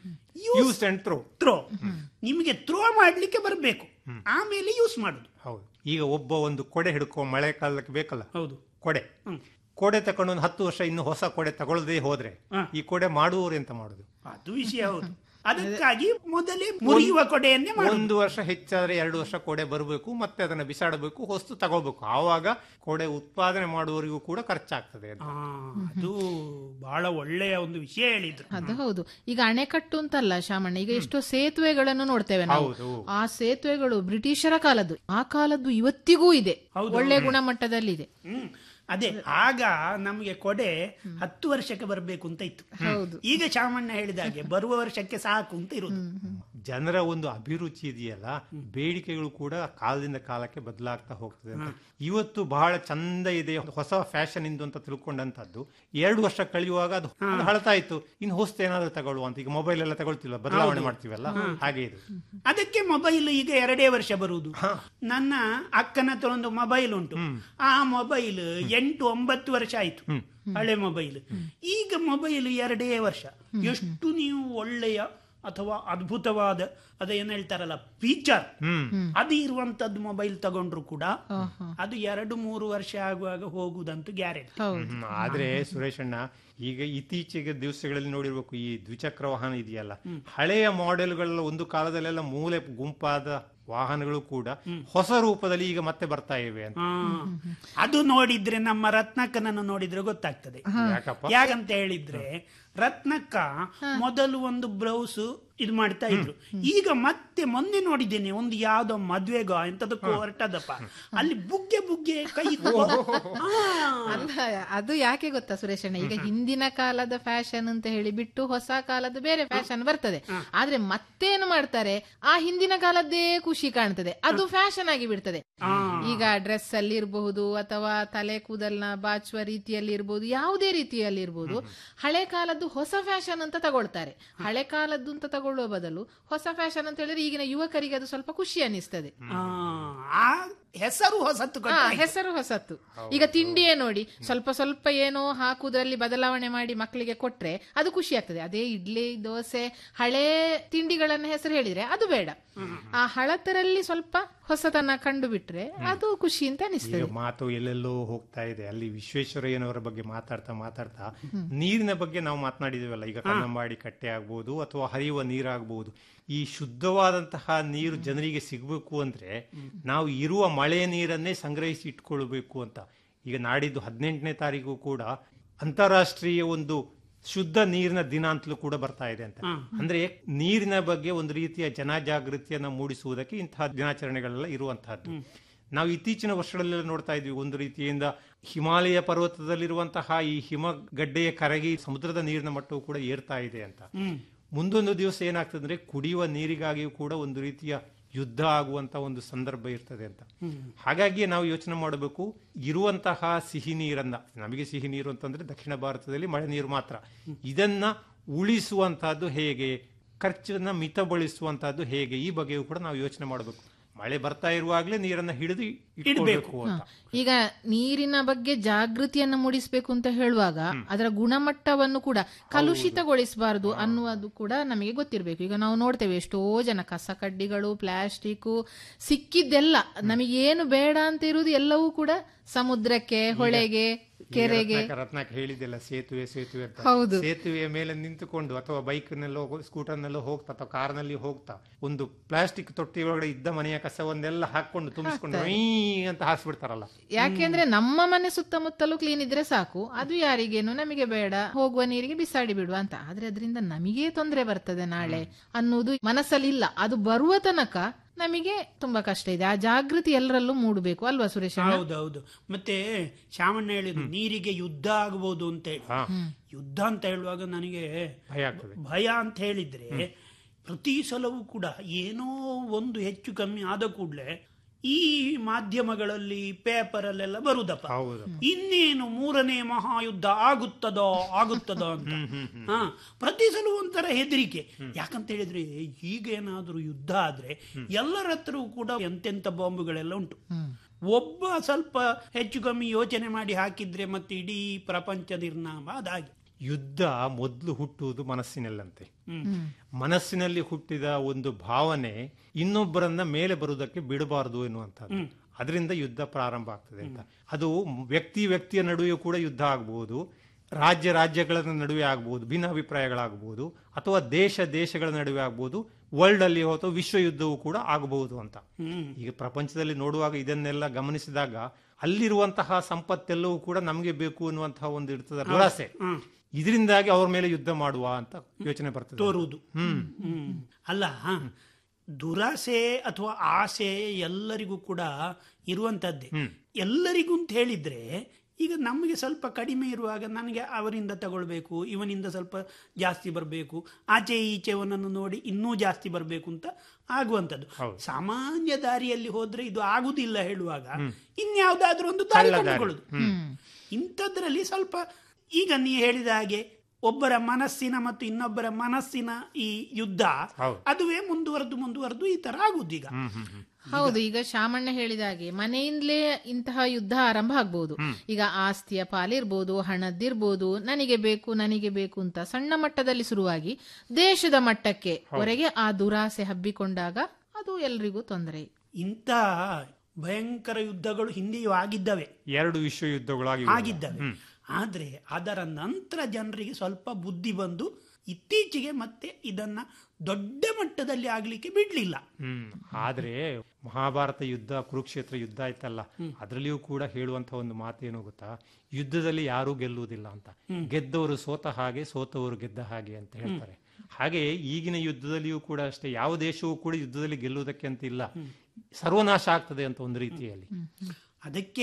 ಯೂಸ್ ಅಂಡ್ ಥ್ರೋ ಥ್ರೋ ನಿಮಗೆ ಥ್ರೋ ಮಾಡ್ಲಿಕ್ಕೆ ಬರಬೇಕು ಆಮೇಲೆ ಯೂಸ್ ಮಾಡುದು ಹೌದು ಈಗ ಒಬ್ಬ ಒಂದು ಕೊಡೆ ಹಿಡ್ಕೊ ಮಳೆ ಕಾಲಕ್ಕೆ ಬೇಕಲ್ಲ ಹೌದು ಕೊಡೆ ಕೊಡೆ ತಕೊಂಡು ಒಂದು ಹತ್ತು ವರ್ಷ ಇನ್ನು ಹೊಸ ಕೊಡೆ ತಗೊಳ್ಳದೆ ಹೋದ್ರೆ ಈ ಕೊಡೆ ಮಾಡುವವರು ಎಂತ ಮಾಡುದು ಅದು ವಿಷಯ ಹೌದು ಅದಕ್ಕಾಗಿ ಮೊದಲೇ ಮುರಿಯುವ ಕೊಡೆಯನ್ನೇ ಮಾಡುದು ಒಂದು ವರ್ಷ ಹೆಚ್ಚಾದ್ರೆ ಎರಡು ವರ್ಷ ಕೊಡೆ ಬರಬೇಕು ಮತ್ತೆ ಅದನ್ನ ಬಿಸಾಡಬೇಕು ಹೊಸ್ತು ತಗೋಬೇಕು ಆವಾಗ ಕೊಡೆ ಉತ್ಪಾದನೆ ಮಾಡುವವರಿಗೂ ಕೂಡ ಖರ್ಚಾಗ್ತದೆ ಅಂತ ಆ, ಅದು ಬಹಳ ಒಳ್ಳೆಯ ಒಂದು ವಿಷಯ ಹೇಳಿದ್ರು ಅದು ಹೌದು ಈಗ ಅಣೆಕಟ್ಟು ಅಂತಲ್ಲ ಶಾಮಣ್ಣ ಈಗ ಎಷ್ಟೋ ಸೇತುವೆಗಳನ್ನು ನೋಡ್ತೇವೆ ನಾವು ಹೌದು. ಆ ಸೇತುವೆಗಳು ಬ್ರಿಟಿಷರ ಕಾಲದ್ದು ಆ ಕಾಲದ್ದು ಇವತ್ತಿಗೂ ಇದೆ ಒಳ್ಳೆ ಗುಣಮಟ್ಟದಲ್ಲಿದೆ ಹ್ಮ್ ಅದೇ ಆಗ ನಮಗೆ ಕೊಡೆ ಹತ್ತು ವರ್ಷಕ್ಕೆ ಬರಬೇಕು ಅಂತ ಇತ್ತು ಹೌದು. ಈಗ ಚಾಮಣ್ಣ ಹೇಳಿದ ಹಾಗೆ ಬರುವ ವರ್ಷಕ್ಕೆ ಸಾಕು ಅಂತ ಇರುದು ಜನರ ಒಂದು ಅಭಿರುಚಿ ಇದೆಯಲ್ಲ ಬೇಡಿಕೆಗಳು ಕೂಡ ಕಾಲದಿಂದ ಕಾಲಕ್ಕೆ ಬದಲಾಗ್ತಾ ಹೋಗ್ತದೆ ಅಂತ ಇವತ್ತು ಬಹಳ ಚಂದ ಇದೆ ಹೊಸ ಫ್ಯಾಷನ್ ಇಂದು ಅಂತ ತಿಳ್ಕೊಂಡಂತದ್ದು ಎರಡು ವರ್ಷ ಕಳೆಯುವಾಗ ಅದು ಅದು ಹಳತಾ ಇತ್ತು ಇನ್ನು ಹೊಸ್ತು ಏನಾದ್ರು ತಗೊಳ್ಳುವ ಅಂತ ಈಗ ಮೊಬೈಲ್ ಎಲ್ಲ ತಗೊಳ್ತಿಲ್ಲ ಬದಲಾವಣೆ ಹೌದು. ಮಾಡ್ತೀವಲ್ಲ ಹಾಗೆ ಇದು ಅದಕ್ಕೆ ಮೊಬೈಲ್ ಈಗ ಎರಡೇ ವರ್ಷ ಬರುವುದು ನನ್ನ ಅಕ್ಕನ ಹತ್ರ ಒಂದು ಮೊಬೈಲ್ ಉಂಟು ಆ ಮೊಬೈಲ್ ಎಂಟು ಒಂಬತ್ತು ವರ್ಷ ಆಯ್ತು ಹಳೆ ಮೊಬೈಲ್ ಈಗ ಮೊಬೈಲ್ ಎರಡೇ ವರ್ಷ ಎಷ್ಟು ನೀವು ಒಳ್ಳೆಯ ಅಥವಾ ಅದ್ಭುತವಾದ ಅದ ಏನ್ ಹೇಳ್ತಾರಲ್ಲ ಫೀಚರ್ ಅದು ಇರುವಂತದ್ದು ಮೊಬೈಲ್ ತಗೊಂಡ್ರು ಕೂಡ ಅದು ಎರಡು ಮೂರು ವರ್ಷ ಆಗುವಾಗ ಹೋಗುದಂತೂ ಗ್ಯಾರಂಟಿ ಹ್ಮ್. ಆದ್ರೆ ಸುರೇಶಣ್ಣ ಈಗ ಇತ್ತೀಚೆಗೆ ದಿವಸಗಳಲ್ಲಿ ನೋಡಿರ್ಬೇಕು ಈ ದ್ವಿಚಕ್ರ ವಾಹನ ಇದೆಯಲ್ಲ ಹಳೆಯ ಮಾಡೆಲ್ಗಳೆಲ್ಲ ಒಂದು ಕಾಲದಲ್ಲೆಲ್ಲ ಮೂಲೆ ಗುಂಪಾದ ವಾಹನಗಳು ಕೂಡ ಹೊಸ ರೂಪದಲ್ಲಿ ಈಗ ಮತ್ತೆ ಬರ್ತಾ ಇವೆ ಅಂತ ಹಾ. ಅದು ನೋಡಿದ್ರೆ ನಮ್ಮ ರತ್ನಕ್ಕನನ್ನು ನೋಡಿದ್ರೆ ಗೊತ್ತಾಗ್ತದೆ ಯಾಕಪ್ಪ? ಯಾಕಂತ ಹೇಳಿದ್ರೆ ರತ್ನಕ್ಕ ಮೊದಲು ಒಂದು ಬ್ಲೌಸ್ ಇದು ಮಾಡ್ತಾ ಇದ್ರು ಈಗ ಮತ್ತೆ ಮೊನ್ನೆ ನೋಡಿದ್ದೇನೆ ಒಂದು ಯಾವ್ದೋ ಮದ್ವೆಗೋ ಎಂತದಕ್ಕೂ ಹೊರಟದಪ್ಪ ಅಲ್ಲಿ ಬುಗ್ಗೆ ಬುಗ್ಗೆ ಕೈ ಅಲ್ಲ ಅದು ಯಾಕೆ ಗೊತ್ತಾ ಸುರೇಶಣ್ಣ ಈಗ ಹಿಂದಿನ ಕಾಲದ ಫ್ಯಾಷನ್ ಅಂತ ಹೇಳಿ ಬಿಟ್ಟು ಹೊಸ ಕಾಲದ ಬೇರೆ ಫ್ಯಾಷನ್ ಬರ್ತದೆ ಆದ್ರೆ ಮತ್ತೇನು ಮಾಡ್ತಾರೆ ಆ ಹಿಂದಿನ ಕಾಲದ್ದೇ ಖುಷಿ ಕಾಣ್ತದೆ ಅದು ಫ್ಯಾಷನ್ ಆಗಿ ಬಿಡ್ತದೆ ಈಗ ಡ್ರೆಸ್ ಅಲ್ಲಿ ಇರಬಹುದು ಅಥವಾ ತಲೆ ಕೂದಲ್ನ ಬಾಚುವ ರೀತಿಯಲ್ಲಿ ಇರಬಹುದು ಯಾವುದೇ ರೀತಿಯಲ್ಲಿ ಇರಬಹುದು ಹಳೆ ಕಾಲದ್ದು ಹೊಸ ಫ್ಯಾಷನ್ ಅಂತ ತಗೊಳ್ತಾರೆ ಹಳೆ ಕಾಲದ್ದು ಅಂತ ತಗೊಳ್ಳುವ ಬದಲು ಹೊಸ ಫ್ಯಾಷನ್ ಅಂತ ಹೇಳಿದ್ರೆ ಈಗಿನ ಯುವಕರಿಗೆ ಅದು ಸ್ವಲ್ಪ ಖುಷಿ ಅನಿಸ್ತದೆ ಆ ಹೆಸರು ಹೊಸತ್ತು ಹಾ, ಕೊಟ್ಟಾಯ್ತು. ಹೆಸರು ಹೊಸತ್ತು ಈಗ ತಿಂಡಿಯೇ ನೋಡಿ ಸ್ವಲ್ಪ ಸ್ವಲ್ಪ ಏನೋ ಹಾಕುದ್ರಲ್ಲಿ ಬದಲಾವಣೆ ಮಾಡಿ ಮಕ್ಕಳಿಗೆ ಕೊಟ್ರೆ ಅದು ಖುಷಿ ಆಗ್ತದೆ ಅದೇ ಇಡ್ಲಿ ದೋಸೆ ಹಳೆ ತಿಂಡಿಗಳನ್ನ ಹೆಸರು ಹೇಳಿದ್ರೆ ಅದು ಬೇಡ ಆ ಹಳತರಲ್ಲಿ ಸ್ವಲ್ಪ ಹೊಸತನ ಕಂಡು ಬಿಟ್ರೆ ಅದು ಖುಷಿ ಅಂತ ಈಗ ಅನಿಸ್ತದೆ ಮಾತು ಎಲ್ಲೆಲ್ಲೋ ಹೋಗ್ತಾ ಇದೆ ಅಲ್ಲಿ ವಿಶ್ವೇಶ್ವರಯ್ಯನವರ ಬಗ್ಗೆ ಮಾತಾಡ್ತಾ ಮಾತಾಡ್ತಾ ನೀರಿನ ಬಗ್ಗೆ ನಾವು ಮಾತನಾಡಿದೇವಲ್ಲ ಈಗ ಕನ್ನಂಬಾಡಿ ಕಟ್ಟೆ ಆಗ್ಬೋದು ಅಥವಾ ಹರಿಯುವ ನೀರಾಗ್ಬೋದು ಈ ಶುದ್ಧವಾದಂತಹ ನೀರು ಜನರಿಗೆ ಸಿಗಬೇಕು ಅಂದ್ರೆ ನಾವು ಇರುವ ಮಳೆ ನೀರನ್ನೇ ಸಂಗ್ರಹಿಸಿ ಇಟ್ಕೊಳ್ಬೇಕು ಅಂತ ಈಗ ನಾಡಿದ್ದು ಹದಿನೆಂಟನೇ ತಾರೀಕು ಕೂಡ ಅಂತಾರಾಷ್ಟ್ರೀಯ ಒಂದು ಶುದ್ಧ ನೀರಿನ ದಿನ ಅಂತಲೂ ಕೂಡ ಬರ್ತಾ ಇದೆ ಅಂತ ಅಂದ್ರೆ ನೀರಿನ ಬಗ್ಗೆ ಒಂದು ರೀತಿಯ ಜನಜಾಗೃತಿಯನ್ನ ಮೂಡಿಸುವುದಕ್ಕೆ ಇಂತಹ ದಿನಾಚರಣೆಗಳೆಲ್ಲ ಇರುವಂತಹದ್ದು ನಾವು ಇತ್ತೀಚಿನ ವರ್ಷಗಳಲ್ಲೆಲ್ಲ ನೋಡ್ತಾ ಇದ್ವಿ ಒಂದು ರೀತಿಯಿಂದ ಹಿಮಾಲಯ ಪರ್ವತದಲ್ಲಿರುವಂತಹ ಈ ಹಿಮಗಡ್ಡೆಯ ಕರಗಿ ಸಮುದ್ರದ ನೀರಿನ ಮಟ್ಟವು ಕೂಡ ಏರ್ತಾ ಇದೆ ಅಂತ ಮುಂದೊಂದು ದಿವಸ ಏನಾಗ್ತದೆ ಅಂದ್ರೆ ಕುಡಿಯುವ ನೀರಿಗಾಗಿಯೂ ಕೂಡ ಒಂದು ರೀತಿಯ ಯುದ್ಧ ಆಗುವಂತ ಒಂದು ಸಂದರ್ಭ ಇರ್ತದೆ ಅಂತ ಹಾಗಾಗಿ ನಾವು ಯೋಚನೆ ಮಾಡಬೇಕು ಇರುವಂತಹ ಸಿಹಿ ನೀರನ್ನ ನಮಗೆ ಸಿಹಿ ನೀರು ಅಂತಂದ್ರೆ ದಕ್ಷಿಣ ಭಾರತದಲ್ಲಿ ಮಳೆ ನೀರು ಮಾತ್ರ ಇದನ್ನ ಉಳಿಸುವಂತಹದ್ದು ಹೇಗೆ ಖರ್ಚನ್ನ ಮಿತಗೊಳಿಸುವಂತಹದ್ದು ಹೇಗೆ ಈ ಬಗ್ಗೆಯೂ ಕೂಡ ನಾವು ಯೋಚನೆ ಮಾಡಬೇಕು ಮಳೆ ಬರ್ತಾ ಇರುವಾಗಲೇ ನೀರನ್ನ ಹಿಡಿದು ಇಡಬೇಕು ಅಂತ ಈಗ ನೀರಿನ ಬಗ್ಗೆ ಜಾಗೃತಿಯನ್ನ ಮೂಡಿಸಬೇಕು ಅಂತ ಹೇಳುವಾಗ ಅದರ ಗುಣಮಟ್ಟವನ್ನು ಕೂಡ ಕಲುಷಿತಗೊಳಿಸಬಾರದು ಅನ್ನುವುದು ಕೂಡ ನಮಗೆ ಗೊತ್ತಿರಬೇಕು ಈಗ ನಾವು ನೋಡ್ತೇವೆ ಎಷ್ಟೋ ಜನ ಕಸ ಕಡ್ಡಿಗಳು ಪ್ಲಾಸ್ಟಿಕ್ ಸಿಕ್ಕಿದ್ದೆಲ್ಲ ನಮಗೇನು ಬೇಡ ಅಂತ ಇರುವುದು ಎಲ್ಲವೂ ಕೂಡ ಸಮುದ್ರಕ್ಕೆ ಹೊಳೆಗೆ ಕೆರೆಗೆ ರತ್ನಾಕ- ರತ್ನಾಕ ಹೇಳಿದೆಲ್ಲ ಸೇತುವೆ ಸೇತುವೆ ಅಂತ ಹೌದು. ಸೇತುವೆಯ ಮೇಲೆ ನಿಂತುಕೊಂಡು ಅಥವಾ ಬೈಕ್ನಲ್ಲೋ ಸ್ಕೂಟರ್ನಲ್ಲೋ ಹೋಗ್ತಾ ಅಥವಾ ಕಾರ್ನಲ್ಲಿ ಹೋಗ್ತಾ ಒಂದು ಪ್ಲಾಸ್ಟಿಕ್ ತೊಟ್ಟಿ ಒಳಗಡೆ ಇದ್ದ ಮನೆಯ ಕಸವನ್ನೆಲ್ಲ ಹಾಕೊಂಡು ತುಂಬಿಸ್ಕೊಂಡು ಹಾಕ್ತಾರೆ. ವೀ ಅಂತ ಹಾಸ್ಬಿಡ್ತಾರಲ್ಲ ಯಾಕೆಂದ್ರೆ ನಮ್ಮ ಮನೆ ಸುತ್ತಮುತ್ತಲೂ ಕ್ಲೀನ್ ಇದ್ರೆ ಸಾಕು ಅದು ಯಾರಿಗೇನು ನಮಗೆ ಬೇಡ ಹೋಗುವ ನೀರಿಗೆ ಬಿಸಾಡಿ ಬಿಡುವ ಅಂತ ಆದ್ರೆ ಅದರಿಂದ ನಮಗೆ ತೊಂದರೆ ಬರ್ತದೆ ನಾಳೆ ಅನ್ನೋದು ಮನಸ್ಸಲ್ಲಿ ಇಲ್ಲ ಅದು ಬರುವ ತನಕ ನಮಗೆ ತುಂಬಾ ಕಷ್ಟ ಇದೆ ಆ ಜಾಗೃತಿ ಎಲ್ಲರಲ್ಲೂ ಮೂಡಬೇಕು ಅಲ್ವಾ ಸುರೇಶ್ ಅಣ್ಣ? ಹೌದೌದು ಮತ್ತೆ ಶಾಮಣ್ಣ ಹೇಳಿದ್ರು ನೀರಿಗೆ ಯುದ್ಧ ಆಗಬಹುದು ಅಂತ ಹೇಳಿ ಯುದ್ಧ ಅಂತ ಹೇಳುವಾಗ ನನಗೆ ಭಯ ಆಗ್ತದೆ ಭಯ ಅಂತ ಹೇಳಿದ್ರೆ ಪ್ರತಿ ಸಲವೂ ಕೂಡ ಏನೋ ಒಂದು ಹೆಚ್ಚು ಕಮ್ಮಿ ಆದ ಕೂಡಲೇ ಈ ಮಾಧ್ಯಮಗಳಲ್ಲಿ ಪೇಪರಲ್ಲೆಲ್ಲ ಬರುದಪ್ಪ ಇನ್ನೇನು ಮೂರನೇ ಮಹಾಯುದ್ಧ ಆಗುತ್ತದೋ ಆಗುತ್ತದೋ ಅಂತ ಹಾ ಪ್ರತಿ ಸಲ ಒಂಥರ ಹೆದರಿಕೆ ಯಾಕಂತ ಹೇಳಿದ್ರೆ ಈಗ ಏನಾದ್ರೂ ಯುದ್ಧ ಆದ್ರೆ ಎಲ್ಲರ ಹತ್ರವೂ ಕೂಡ ಎಂತೆಂತ ಬಾಂಬುಗಳೆಲ್ಲ ಉಂಟು ಒಬ್ಬ ಸ್ವಲ್ಪ ಹೆಚ್ಚು ಕಮ್ಮಿ ಯೋಚನೆ ಮಾಡಿ ಹಾಕಿದ್ರೆ ಮತ್ತೆ ಇಡೀ ಪ್ರಪಂಚ ನಿರ್ನಾಮ ಅದಾಗಿ ಯುದ್ಧ ಮೊದಲು ಹುಟ್ಟುವುದು ಮನಸ್ಸಿನಲ್ಲಂತೆ ಮನಸ್ಸಿನಲ್ಲಿ ಹುಟ್ಟಿದ ಒಂದು ಭಾವನೆ ಇನ್ನೊಬ್ಬರನ್ನ ಮೇಲೆ ಬರುವುದಕ್ಕೆ ಬಿಡಬಾರದು ಎನ್ನುವಂಥದ್ದು ಅದರಿಂದ ಯುದ್ಧ ಪ್ರಾರಂಭ ಆಗ್ತದೆ ಅಂತ ಅದು ವ್ಯಕ್ತಿ ವ್ಯಕ್ತಿಯ ನಡುವೆ ಕೂಡ ಯುದ್ಧ ಆಗಬಹುದು ರಾಜ್ಯ ರಾಜ್ಯಗಳ ನಡುವೆ ಆಗಬಹುದು ಭಿನ್ನಾಭಿಪ್ರಾಯಗಳಾಗಬಹುದು ಅಥವಾ ದೇಶ ದೇಶಗಳ ನಡುವೆ ಆಗಬಹುದು ವರ್ಲ್ಡ್ ಅಲ್ಲಿ ಅಥವಾ ವಿಶ್ವ ಯುದ್ಧವೂ ಕೂಡ ಆಗಬಹುದು ಅಂತ ಈಗ ಪ್ರಪಂಚದಲ್ಲಿ ನೋಡುವಾಗ ಇದನ್ನೆಲ್ಲ ಗಮನಿಸಿದಾಗ ಅಲ್ಲಿರುವಂತಹ ಸಂಪತ್ತೆಲ್ಲವೂ ಕೂಡ ನಮಗೆ ಬೇಕು ಅನ್ನುವಂತಹ ಒಂದು ಇರ್ತದೆ ದುರಾಸೆ ಇದರಿಂದಾಗಿ ಅವ್ರ ಮೇಲೆ ಯುದ್ಧ ಮಾಡುವ ಅಂತ ಯೋಚನೆ ಬರ್ತದೆ ತೋರುವುದು ಹ್ಮ್ ಹ್ಮ್. ಅಲ್ಲ ದುರಾಸೆ ಅಥವಾ ಆಸೆ ಎಲ್ಲರಿಗೂ ಕೂಡ ಇರುವಂತದ್ದೇ ಎಲ್ಲರಿಗೂ ಅಂತ ಹೇಳಿದ್ರೆ ಈಗ ನಮಗೆ ಸ್ವಲ್ಪ ಕಡಿಮೆ ಇರುವಾಗ ನನಗೆ ಅವರಿಂದ ತಗೊಳ್ಬೇಕು ಇವನಿಂದ ಸ್ವಲ್ಪ ಜಾಸ್ತಿ ಬರಬೇಕು ಆಚೆ ಈಚೆವನನ್ನು ನೋಡಿ ಇನ್ನೂ ಜಾಸ್ತಿ ಬರಬೇಕು ಅಂತ ಆಗುವಂಥದ್ದು ಸಾಮಾನ್ಯ ದಾರಿಯಲ್ಲಿ ಹೋದ್ರೆ ಇದು ಆಗುದಿಲ್ಲ ಹೇಳುವಾಗ ಇನ್ಯಾವುದಾದ್ರೂ ಒಂದು ದಾರಿ ಕಳ್ಳ ದಾರಿ. ಕಂಡುಕೊಳ್ಳುದು ಇಂಥದ್ರಲ್ಲಿ ಸ್ವಲ್ಪ ಈಗ ನೀ ಹೇಳಿದ ಹಾಗೆ ಒಬ್ಬರ ಮನಸ್ಸಿನ ಮತ್ತು ಇನ್ನೊಬ್ಬರ ಮನಸ್ಸಿನ ಈ ಯುದ್ಧ ಅದುವೇ ಮುಂದುವರೆದು ಮುಂದುವರೆದು ಈ ತರ ಆಗುದು ಈಗ ಹೌದು ಈಗ ಶಾಮಣ್ಣ ಹೇಳಿದ ಹಾಗೆ ಮನೆಯಿಂದಲೇ ಇಂತಹ ಯುದ್ಧ ಆರಂಭ ಆಗ್ಬಹುದು ಈಗ ಆಸ್ತಿಯ ಪಾಲಿರ್ಬೋದು ಹಣದ್ದಿರ್ಬೋದು ನನಗೆ ಬೇಕು ನನಗೆ ಬೇಕು ಅಂತ ಸಣ್ಣ ಮಟ್ಟದಲ್ಲಿ ಶುರುವಾಗಿ ದೇಶದ ಮಟ್ಟಕ್ಕೆ ವರೆಗೆ ಆ ದುರಾಸೆ ಹಬ್ಬಿಕೊಂಡಾಗ ಅದು ಎಲ್ರಿಗೂ ತೊಂದರೆ ಇಂಥ ಭಯಂಕರ ಯುದ್ಧಗಳು ಹಿಂದೆಯೂ ಆಗಿದ್ದವೆ ಎರಡು ವಿಶ್ವ ಯುದ್ಧಗಳಾಗಿ ಆಗಿದ್ದವೆ ಆದರೆ ಅದರ ನಂತರ ಜನರಿಗೆ ಸ್ವಲ್ಪ ಬುದ್ಧಿ ಬಂದು ಇತ್ತೀಚೆಗೆ ಮತ್ತೆ ಇದನ್ನ ದೊಡ್ಡ ಮಟ್ಟದಲ್ಲಿ ಆಗ್ಲಿಕ್ಕೆ ಬಿಡ್ಲಿಲ್ಲ ಹ್ಮ್ ಆದ್ರೆ ಮಹಾಭಾರತ ಯುದ್ಧ ಕುರುಕ್ಷೇತ್ರ ಯುದ್ಧ ಆಯ್ತಲ್ಲ ಅದರಲ್ಲಿಯೂ ಕೂಡ ಹೇಳುವಂತ ಒಂದು ಮಾತೇನು ಗೊತ್ತಾ ಯುದ್ಧದಲ್ಲಿ ಯಾರೂ ಗೆಲ್ಲುವುದಿಲ್ಲ ಅಂತ ಹ್ಮ್. ಗೆದ್ದವರು ಸೋತ ಹಾಗೆ ಸೋತವರು ಗೆದ್ದ ಹಾಗೆ ಅಂತ ಹೇಳ್ತಾರೆ ಹಾಗೆ ಈಗಿನ ಯುದ್ಧದಲ್ಲಿಯೂ ಕೂಡ ಅಷ್ಟೇ ಯಾವ ದೇಶವೂ ಕೂಡ ಯುದ್ಧದಲ್ಲಿ ಗೆಲ್ಲುವುದಕ್ಕೆ ಅಂತ ಇಲ್ಲ ಸರ್ವನಾಶ ಆಗ್ತದೆ ಅಂತ ಒಂದು ರೀತಿಯಲ್ಲಿ ಅದಕ್ಕೆ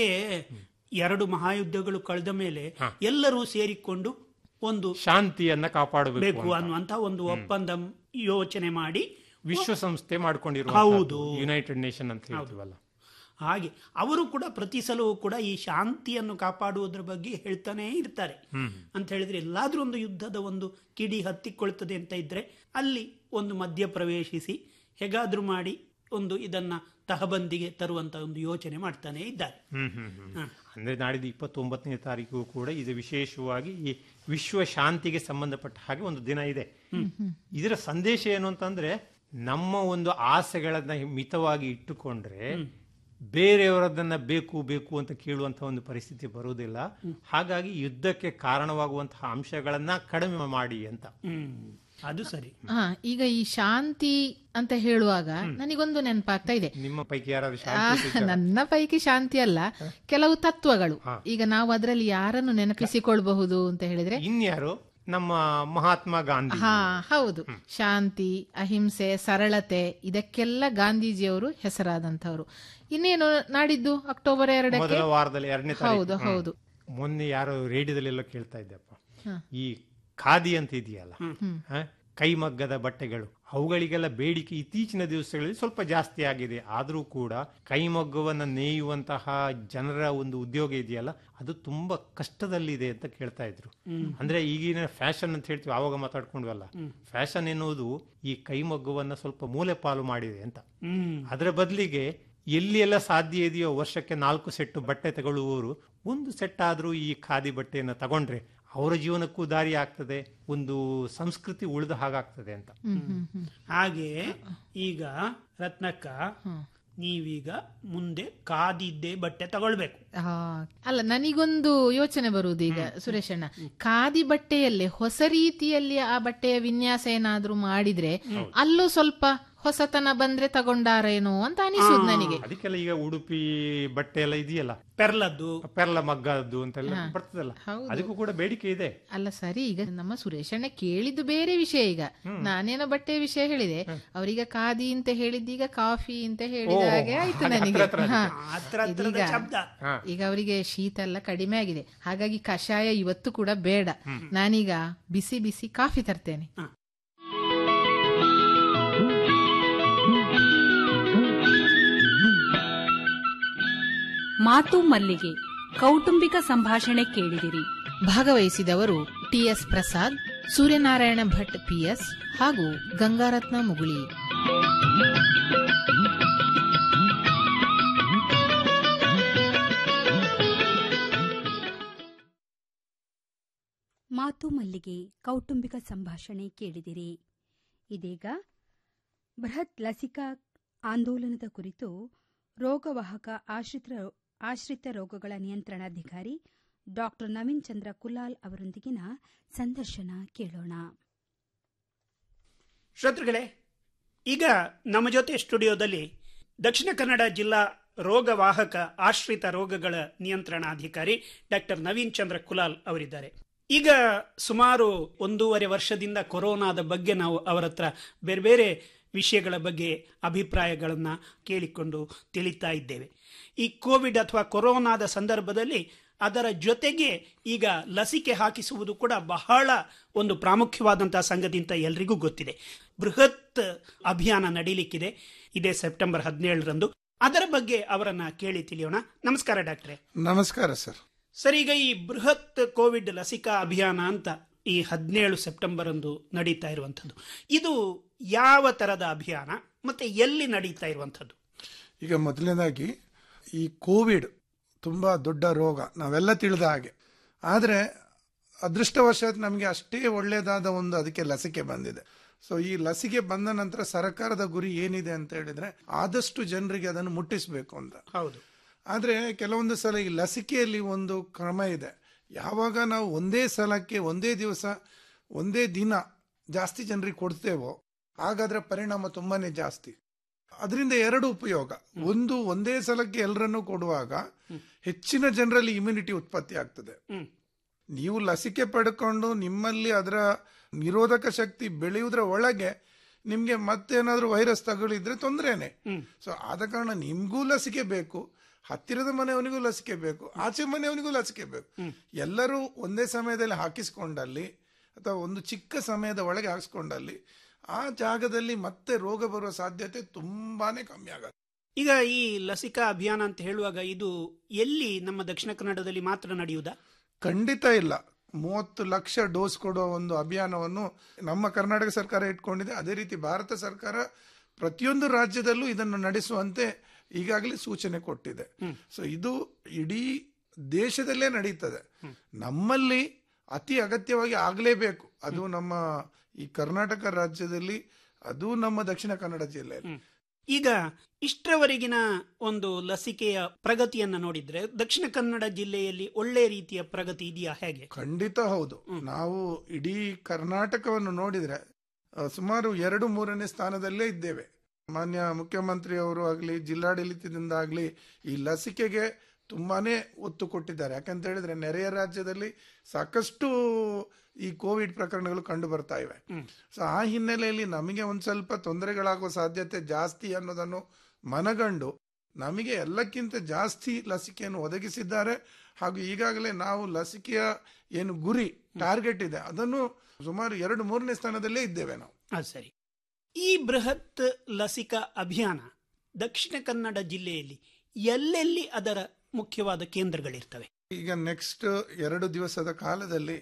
ಎರಡು ಮಹಾಯುದ್ಧಗಳು ಕಳೆದ ಮೇಲೆ ಎಲ್ಲರೂ ಸೇರಿಕೊಂಡು ಒಂದು ಶಾಂತಿಯನ್ನ ಕಾಪಾಡಬೇಕು ಬೇಕು ಅಂತ. ಅನ್ನುವಂತ ಒಂದು ಒಪ್ಪಂದ ಯೋಚನೆ ಮಾಡಿ ವಿಶ್ವಸಂಸ್ಥೆ ಮಾಡ್ಕೊಂಡಿರುವ ಹೌದು ಯುನೈಟೆಡ್ ನೇಷನ್ ಅಂತ ಹೇಳ್ತೀವಲ್ಲ ಹಾಗೆ ಅವರು ಕೂಡ ಪ್ರತಿ ಸಲವೂ ಕೂಡ ಈ ಶಾಂತಿಯನ್ನು ಕಾಪಾಡುವುದರ ಬಗ್ಗೆ ಹೇಳ್ತಾನೇ ಇರ್ತಾರೆ ಹ್ಮ್. ಅಂತ ಹೇಳಿದ್ರೆ ಎಲ್ಲಾದ್ರೂ ಒಂದು ಯುದ್ಧದ ಒಂದು ಕಿಡಿ ಹತ್ತಿಕೊಳ್ತದೆ ಅಂತ ಇದ್ರೆ ಅಲ್ಲಿ ಒಂದು ಮಧ್ಯ ಪ್ರವೇಶಿಸಿ ಹೇಗಾದ್ರೂ ಮಾಡಿ ಒಂದು ಇದನ್ನ ತಹಬಂದಿಗೆ ತರುವಂತ ಒಂದು ಯೋಚನೆ ಮಾಡ್ತಾನೆ ಇದ್ದಾರೆ ಹ್ಮ್ ಹ್ಮ್ ಹ್ಮ್ ಹ. ಅಂದ್ರೆ ನಾಡಿದ್ದು ಇಪ್ಪತ್ತೊಂಬತ್ತನೇ ತಾರೀಕು ಕೂಡ ಇದು ವಿಶೇಷವಾಗಿ ಈ ವಿಶ್ವ ಶಾಂತಿಗೆ ಸಂಬಂಧಪಟ್ಟ ಹಾಗೆ ಒಂದು ದಿನ ಇದೆ ಇದರ ಸಂದೇಶ ಏನು ಅಂತಂದ್ರೆ ನಮ್ಮ ಒಂದು ಆಸೆಗಳನ್ನ ಮಿತವಾಗಿ ಇಟ್ಟುಕೊಂಡ್ರೆ ಬೇರೆಯವರದನ್ನ ಬೇಕು ಬೇಕು ಅಂತ ಕೇಳುವಂತಹ ಒಂದು ಪರಿಸ್ಥಿತಿ ಬರುವುದಿಲ್ಲ ಹಾಗಾಗಿ ಯುದ್ಧಕ್ಕೆ ಕಾರಣವಾಗುವಂತಹ ಅಂಶಗಳನ್ನ ಕಡಿಮೆ ಮಾಡಿ ಅಂತ ಹ್ಮ್ ಅದು ಸರಿ ಹಾ ಈಗ ಈ ಶಾಂತಿ ಅಂತ ಹೇಳುವಾಗ ನನಗೊಂದು ನೆನಪಾಗ್ತಾ ಇದೆ ನಿಮ್ಮ ಪೈಕಿ ಯಾರಾದ್ರೂ ಆ, ಶಾಂತಿ ಸಿಕ್ಕಾರಾ? ನನ್ನ ಪೈಕಿ ಶಾಂತಿ ಅಲ್ಲ ಕೆಲವು ತತ್ವಗಳು ಈಗ ನಾವು ಅದರಲ್ಲಿ ಯಾರನ್ನು ನೆನಪಿಸಿಕೊಳ್ಬಹುದು ಅಂತ ಹೇಳಿದ್ರೆ ಇನ್ಯಾರು ನಮ್ಮ ಮಹಾತ್ಮ ಗಾಂಧಿ ಹಾ ಹೌದು ಶಾಂತಿ ಅಹಿಂಸೆ ಸರಳತೆ ಇದಕ್ಕೆಲ್ಲ ಗಾಂಧೀಜಿಯವರು ಹೆಸರಾದಂತವರು ಇನ್ನೇನು ನಾಡಿದ್ದು ಅಕ್ಟೋಬರ್ ಎರಡಕ್ಕೆ ಮೊದಲ ವಾರದಲ್ಲಿ ಎರಡನೇ ಹೌದು ತಾರೀಕು ಹೌದು ಹ್ಮ್. ಮೊನ್ನೆ ಯಾರೋ ರೇಡಿಯೋದಲ್ಲೆಲ್ಲ ಕೇಳ್ತಾ ಇದ್ದೆಪ್ಪ ಹ. ಈ ಖಾದಿ ಅಂತ ಇದೆಯಲ್ಲ ಹ್ಮ್. ಹ? ಕೈಮಗ್ಗದ ಬಟ್ಟೆಗಳು ಅವುಗಳಿಗೆಲ್ಲ ಬೇಡಿಕೆ ಇತ್ತೀಚಿನ ದಿವಸಗಳಲ್ಲಿ ಸ್ವಲ್ಪ ಜಾಸ್ತಿ ಆಗಿದೆ ಆದರೂ ಕೂಡ ಕೈಮಗ್ಗವನ್ನು ನೇಯುವಂತಹ ಜನರ ಒಂದು ಉದ್ಯೋಗ ಇದೆಯಲ್ಲ ಅದು ತುಂಬಾ ಕಷ್ಟದಲ್ಲಿದೆ ಅಂತ ಕೇಳ್ತಾ ಇದ್ರು ಹ್ಮ್. ಅಂದ್ರೆ ಈಗಿನ ಫ್ಯಾಷನ್ ಅಂತ ಹೇಳ್ತೀವಿ ಆವಾಗ ಮಾತಾಡ್ಕೊಂಡ್ವಲ್ಲ ಹ್ಮ್. ಫ್ಯಾಷನ್ ಎನ್ನುವುದು ಈ ಕೈಮಗ್ಗವನ್ನ ಸ್ವಲ್ಪ ಮೂಲೆ ಪಾಲು ಮಾಡಿದೆ ಅಂತ ಹ್ಮ್ ಅದರ ಬದಲಿಗೆ ಎಲ್ಲಿ ಎಲ್ಲ ಸಾಧ್ಯ ಇದೆಯೋ ವರ್ಷಕ್ಕೆ ನಾಲ್ಕು ಸೆಟ್ಟು ಬಟ್ಟೆ ತಗೊಳ್ಳುವವರು ಒಂದು ಸೆಟ್ ಆದರೂ ಈ ಖಾದಿ ಬಟ್ಟೆಯನ್ನು ತಗೊಂಡ್ರೆ ಅವರ ಜೀವನಕ್ಕೂ ದಾರಿ ಆಗ್ತದೆ ಒಂದು ಸಂಸ್ಕೃತಿ ಉಳಿದ ಹಾಗಾಗ್ತದೆ ಅಂತ ಹಾಗೆ ಈಗ ರತ್ನಕ್ಕ ನೀವೀಗ ಮುಂದೆ ಕಾದಿದ್ದೇ ಬಟ್ಟೆ ತಗೊಳ್ಬೇಕು ಆ, ಅಲ್ಲ ನನಗೊಂದು ಯೋಚನೆ ಬರುವುದು ಈಗ ಸುರೇಶಣ್ಣ ಖಾದಿ ಬಟ್ಟೆಯಲ್ಲಿ ಹೊಸ ರೀತಿಯಲ್ಲಿ ಆ ಬಟ್ಟೆಯ ವಿನ್ಯಾಸ ಏನಾದ್ರೂ ಮಾಡಿದ್ರೆ ಅಲ್ಲೂ ಸ್ವಲ್ಪ ಹೊಸತನ ಬಂದ್ರೆ ತಗೊಂಡಾರೇನೋ ಅಂತ ಅನಿಸುದು ನನಗೆ ಅದಕ್ಕೆಲ್ಲ ಈಗ ಉಡುಪಿ ಬಟ್ಟೆ ಎಲ್ಲ ಇದೆಯಲ್ಲ ಪೆರ್ಲದ್ದು ಪೆರ್ಲ ಮಗ್ಗದ್ದು ಅಂತೆಲ್ಲ ಹಾ. ಬರ್ತದಲ್ಲ ಹೌದು. ಅದಕ್ಕೂ ಕೂಡ ಬೇಡಿಕೆ ಇದೆ ಅಲ್ಲ ಸರಿ ಈಗ ನಮ್ಮ ಸುರೇಶಣ್ಣ ಕೇಳಿದ್ದು ಬೇರೆ ವಿಷಯ ಈಗ ನಾನೇನೋ ಬಟ್ಟೆ ವಿಷಯ ಹೇಳಿದೆ ಅವರೀಗ ಖಾದಿ ಅಂತ ಹೇಳಿದ್ದೀಗ ಕಾಫಿ ಅಂತ ಹೇಳಿದ ಓ, ಹಾಗೆ ಆಯ್ತು ಹಾಗೆ ನನಗೆ ಹತ್ರ ಹತ್ರ ಹಾ. ಹತ್ರ ಹತ್ರದ ಇದೀಗ- ಶಬ್ದ. ಈಗ ಅವರಿಗೆ ಶೀತ ಎಲ್ಲ ಕಡಿಮೆ ಆಗಿದೆ ಹಾಗಾಗಿ ಕಷಾಯ ಇವತ್ತು ಕೂಡ ಬೇಡ ನಾನೀಗ ಬಿಸಿ ಬಿಸಿ ಕಾಫಿ ತರ್ತೇನೆ ಮಾತು ಮಲ್ಲಿಗೆ ಕೌಟುಂಬಿಕ ಸಂಭಾಷಣೆ ಕೇಳಿದಿರಿ ಭಾಗವಹಿಸಿದವರು ಟಿಎಸ್ ಪ್ರಸಾದ್ ಸೂರ್ಯನಾರಾಯಣ ಭಟ್ ಪಿಎಸ್ ಹಾಗೂ ಗಂಗಾರತ್ನ ಮುಗುಳಿ ಮಾತು ಮಲ್ಲಿಗೆ ಕೌಟುಂಬಿಕ ಸಂಭಾಷಣೆ ಕೇಳಿದಿರಿ ಇದೀಗ ಬೃಹತ್ ಲಸಿಕಾ ಆಂದೋಲನದ ಕುರಿತು ರೋಗವಾಹಕ ಆಶ್ರಿತ ಆಶ್ರಿತ ರೋಗಗಳ ನಿಯಂತ್ರಣಾಧಿಕಾರಿ ಡಾಕ್ಟರ್ ನವೀನ್ ಚಂದ್ರ ಕುಲಾಲ್ ಅವರೊಂದಿಗಿನ ಸಂದರ್ಶನ ಕೇಳೋಣ ಶ್ರೋತೃಗಳೇ ಈಗ ನಮ್ಮ ಜೊತೆ ಸ್ಟುಡಿಯೋದಲ್ಲಿ ದಕ್ಷಿಣ ಕನ್ನಡ ಜಿಲ್ಲಾ ರೋಗವಾಹಕ ಆಶ್ರಿತ ರೋಗಗಳ ನಿಯಂತ್ರಣಾಧಿಕಾರಿ ಡಾಕ್ಟರ್ ನವೀನ್ ಚಂದ್ರ ಕುಲಾಲ್ ಅವರಿದ್ದಾರೆ ಈಗ ಸುಮಾರು ಒಂದೂವರೆ ವರ್ಷದಿಂದ ಕೊರೋನಾದ ಬಗ್ಗೆ ನಾವು ಅವರ ಹತ್ರ ಬೇರೆ ಬೇರೆ ವಿಷಯಗಳ ಬಗ್ಗೆ ಅಭಿಪ್ರಾಯಗಳನ್ನು ಕೇಳಿಕೊಂಡು ತಿಳಿತಾ ಇದ್ದೇವೆ ಈ ಕೋವಿಡ್ ಅಥವಾ ಕೊರೋನಾದ ಸಂದರ್ಭದಲ್ಲಿ ಅದರ ಜೊತೆಗೆ ಈಗ ಲಸಿಕೆ ಹಾಕಿಸುವುದು ಕೂಡ ಬಹಳ ಒಂದು ಪ್ರಾಮುಖ್ಯವಾದಂತಹ ಸಂಗತಿ ಅಂತ ಎಲ್ರಿಗೂ ಗೊತ್ತಿದೆ ಬೃಹತ್ ಅಭಿಯಾನ ನಡೀಲಿಕ್ಕಿದೆ ಇದೇ ಸೆಪ್ಟೆಂಬರ್ ಹದಿನೇಳರಂದು ಅದರ ಬಗ್ಗೆ ಅವರನ್ನ ಕೇಳಿ ತಿಳಿಯೋಣ ನಮಸ್ಕಾರ ಡಾಕ್ಟ್ರೆ ನಮಸ್ಕಾರ ಸರ್ ಸರ್ ಈಗ ಈ ಬೃಹತ್ ಕೋವಿಡ್ ಲಸಿಕಾ ಅಭಿಯಾನ ಅಂತ ಈ ಹದಿನೇಳು ಸೆಪ್ಟೆಂಬರ್ ಅಂದು ನಡೀತಾ ಇರುವಂಥದ್ದು ಇದು ಯಾವ ತರದ ಅಭಿಯಾನ ಮತ್ತೆ ಎಲ್ಲಿ ನಡೀತಾ ಇರುವಂಥದ್ದು ಈಗ ಮೊದಲನೇದಾಗಿ ಈ ಕೋವಿಡ್ ತುಂಬ ದೊಡ್ಡ ರೋಗ ನಾವೆಲ್ಲ ತಿಳಿದ ಹಾಗೆ ಆದರೆ ಅದೃಷ್ಟವಶಾತ್ ನಮಗೆ ಅಷ್ಟೇ ಒಳ್ಳೆಯದಾದ ಒಂದು ಅದಕ್ಕೆ ಲಸಿಕೆ ಬಂದಿದೆ ಸೊ ಈ ಲಸಿಕೆ ಬಂದ ನಂತರ ಸರ್ಕಾರದ ಗುರಿ ಏನಿದೆ ಅಂತ ಹೇಳಿದ್ರೆ ಆದಷ್ಟು ಜನರಿಗೆ ಅದನ್ನು ಮುಟ್ಟಿಸಬೇಕು ಅಂತ ಹೌದು ಆದರೆ ಕೆಲವೊಂದು ಸಲ ಈ ಲಸಿಕೆಯಲ್ಲಿ ಒಂದು ಕ್ರಮ ಇದೆ ಯಾವಾಗ ನಾವು ಒಂದೇ ಸಲಕ್ಕೆ ಒಂದೇ ದಿವಸ ಒಂದೇ ದಿನ ಜಾಸ್ತಿ ಜನರಿಗೆ ಕೊಡ್ತೇವೋ ಹಾಗಾದ್ರೆ ಪರಿಣಾಮ ತುಂಬಾನೇ ಜಾಸ್ತಿ ಅದರಿಂದ ಎರಡು ಉಪಯೋಗ ಒಂದು ಒಂದೇ ಸಲಕ್ಕೆ ಎಲ್ಲರನ್ನೂ ಕೊಡುವಾಗ ಹೆಚ್ಚಿನ ಜನರಲ್ಲಿ ಇಮ್ಯುನಿಟಿ ಉತ್ಪತ್ತಿ ಆಗ್ತದೆ ನೀವು ಲಸಿಕೆ ಪಡ್ಕೊಂಡು ನಿಮ್ಮಲ್ಲಿ ಅದರ ನಿರೋಧಕ ಶಕ್ತಿ ಬೆಳೆಯುವುದರ ಒಳಗೆ ನಿಮ್ಗೆ ಮತ್ತೇನಾದ್ರೂ ವೈರಸ್ ತಗುಲಿದ್ರೆ ತೊಂದರೆನೆ ಸೊ ಆದ ಕಾರಣ ನಿಮ್ಗೂ ಲಸಿಕೆ ಬೇಕು ಹತ್ತಿರದ ಮನೆಯವನಿಗೂ ಲಸಿಕೆ ಬೇಕು ಆಚೆ ಮನೆಯವನಿಗೂ ಲಸಿಕೆ ಬೇಕು ಎಲ್ಲರೂ ಒಂದೇ ಸಮಯದಲ್ಲಿ ಹಾಕಿಸ್ಕೊಂಡಲ್ಲಿ ಅಥವಾ ಒಂದು ಚಿಕ್ಕ ಸಮಯದ ಒಳಗೆ ಹಾಕಿಸ್ಕೊಂಡಲ್ಲಿ ಆ ಜಾಗದಲ್ಲಿ ಮತ್ತೆ ರೋಗ ಬರುವ ಸಾಧ್ಯತೆ ತುಂಬಾನೇ ಕಮ್ಮಿ ಆಗತ್ತೆ ಈಗ ಈ ಲಸಿಕಾ ಅಭಿಯಾನ ಅಂತ ಹೇಳುವಾಗ ಇದು ಎಲ್ಲಿ ನಮ್ಮ ದಕ್ಷಿಣ ಕನ್ನಡದಲ್ಲಿ ಮಾತ್ರ ನಡೆಯುವುದಾ ಖಂಡಿತ ಇಲ್ಲ ಮೂವತ್ತು ಲಕ್ಷ ಡೋಸ್ ಕೊಡುವ ಒಂದು ಅಭಿಯಾನವನ್ನು ನಮ್ಮ ಕರ್ನಾಟಕ ಸರ್ಕಾರ ಇಟ್ಕೊಂಡಿದೆ ಅದೇ ರೀತಿ ಭಾರತ ಸರ್ಕಾರ ಪ್ರತಿಯೊಂದು ರಾಜ್ಯದಲ್ಲೂ ಇದನ್ನು ನಡೆಸುವಂತೆ ಈಗಾಗಲೇ ಸೂಚನೆ ಕೊಟ್ಟಿದೆ ಸೊ ಇದು ಇಡೀ ದೇಶದಲ್ಲೇ ನಡೀತದೆ ನಮ್ಮಲ್ಲಿ ಅತಿ ಅಗತ್ಯವಾಗಿ ಆಗಲೇಬೇಕು ಅದು ನಮ್ಮ ಈ ಕರ್ನಾಟಕ ರಾಜ್ಯದಲ್ಲಿ ಅದು ನಮ್ಮ ದಕ್ಷಿಣ ಕನ್ನಡ ಜಿಲ್ಲೆಯಲ್ಲಿ ಈಗ ಇಷ್ಟರವರೆಗಿನ ಒಂದು ಲಸಿಕೆಯ ಪ್ರಗತಿಯನ್ನ ನೋಡಿದ್ರೆ ದಕ್ಷಿಣ ಕನ್ನಡ ಜಿಲ್ಲೆಯಲ್ಲಿ ಒಳ್ಳೆ ರೀತಿಯ ಪ್ರಗತಿ ಇದೆಯಾ ಹೇಗೆ ಖಂಡಿತ ಹೌದು ನಾವು ಇಡೀ ಕರ್ನಾಟಕವನ್ನು ನೋಡಿದ್ರೆ ಆ, ಸುಮಾರು ಎರಡು ಮೂರನೇ ಸ್ಥಾನದಲ್ಲೇ ಇದ್ದೇವೆ ಮಾನ್ಯ ಮುಖ್ಯಮಂತ್ರಿ ಅವರು ಆಗಲಿ ಜಿಲ್ಲಾಡಳಿತದಿಂದ ಆಗಲಿ ಈ ಲಸಿಕೆಗೆ ತುಂಬಾನೇ ಒತ್ತು ಕೊಟ್ಟಿದ್ದಾರೆ ಯಾಕಂತ ಹೇಳಿದ್ರೆ ನೆರೆಯ ರಾಜ್ಯದಲ್ಲಿ ಸಾಕಷ್ಟು ಈ ಕೋವಿಡ್ ಪ್ರಕರಣಗಳು ಕಂಡು ಬರ್ತಾ ಇವೆ ಸೊ ಆ ಹಿನ್ನೆಲೆಯಲ್ಲಿ ನಮಗೆ ಒಂದ್ ಸ್ವಲ್ಪ ತೊಂದರೆಗಳಾಗುವ ಸಾಧ್ಯತೆ ಜಾಸ್ತಿ ಅನ್ನೋದನ್ನು ಮನಗಂಡು ನಮಗೆ ಎಲ್ಲಕ್ಕಿಂತ ಜಾಸ್ತಿ ಲಸಿಕೆಯನ್ನು ಒದಗಿಸಿದ್ದಾರೆ ಹಾಗೂ ಈಗಾಗಲೇ ನಾವು ಲಸಿಕೆಯ ಏನು ಗುರಿ ಟಾರ್ಗೆಟ್ ಇದೆ ಅದನ್ನು ಸುಮಾರು ಎರಡು ಮೂರನೇ ಸ್ಥಾನದಲ್ಲೇ ಇದ್ದೇವೆ ನಾವು ಅದು ಸರಿ ಈ ಬೃಹತ್ ಲಸಿಕಾ ಅಭಿಯಾನ ದಕ್ಷಿಣ ಕನ್ನಡ ಜಿಲ್ಲೆಯಲ್ಲಿ ಎಲ್ಲೆಲ್ಲಿ ಅದರ ಮುಖ್ಯವಾದ ಕೇಂದ್ರಗಳಿರ್ತವೆ ಈಗ ನೆಕ್ಸ್ಟ್ ಎರಡು ದಿವಸದ ಕಾಲದಲ್ಲಿ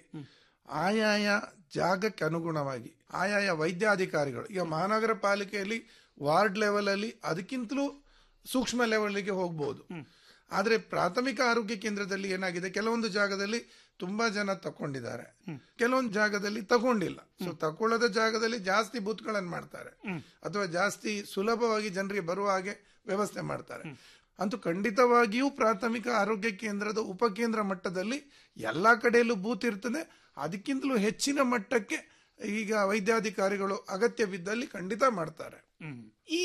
ಆಯಾಯ ಜಾಗಕ್ಕೆ ಅನುಗುಣವಾಗಿ ಆಯಾಯ ವೈದ್ಯಾಧಿಕಾರಿಗಳು ಈಗ ಮಹಾನಗರ ಪಾಲಿಕೆಯಲ್ಲಿ ವಾರ್ಡ್ ಲೆವೆಲ್ ಅಲ್ಲಿ ಅದಕ್ಕಿಂತಲೂ ಸೂಕ್ಷ್ಮ ಲೆವೆಲ್ಗೆ ಹೋಗ್ಬೋದು ಆದ್ರೆ ಪ್ರಾಥಮಿಕ ಆರೋಗ್ಯ ಕೇಂದ್ರದಲ್ಲಿ ಏನಾಗಿದೆ ಕೆಲವೊಂದು ಜಾಗದಲ್ಲಿ ತುಂಬಾ ಜನ ತಕೊಂಡಿದ್ದಾರೆ ಕೆಲವೊಂದು ಜಾಗದಲ್ಲಿ ತಗೊಂಡಿಲ್ಲ ಸೊ ತಕೊಳ್ಳದ ಜಾಗದಲ್ಲಿ ಜಾಸ್ತಿ ಬೂತ್ಗಳನ್ನು ಮಾಡ್ತಾರೆ ಅಥವಾ ಜಾಸ್ತಿ ಸುಲಭವಾಗಿ ಜನರಿಗೆ ಬರುವ ಹಾಗೆ ವ್ಯವಸ್ಥೆ ಮಾಡ್ತಾರೆ ಅಂತೂ ಖಂಡಿತವಾಗಿಯೂ ಪ್ರಾಥಮಿಕ ಆರೋಗ್ಯ ಕೇಂದ್ರದ ಉಪಕೇಂದ್ರ ಮಟ್ಟದಲ್ಲಿ ಎಲ್ಲಾ ಕಡೆಯಲ್ಲೂ ಬೂತ್ ಇರ್ತದೆ ಅದಕ್ಕಿಂತಲೂ ಹೆಚ್ಚಿನ ಮಟ್ಟಕ್ಕೆ ಈಗ ವೈದ್ಯಾಧಿಕಾರಿಗಳು ಅಗತ್ಯ ಬಿದ್ದಲ್ಲಿ ಖಂಡಿತ ಮಾಡ್ತಾರೆ ಈ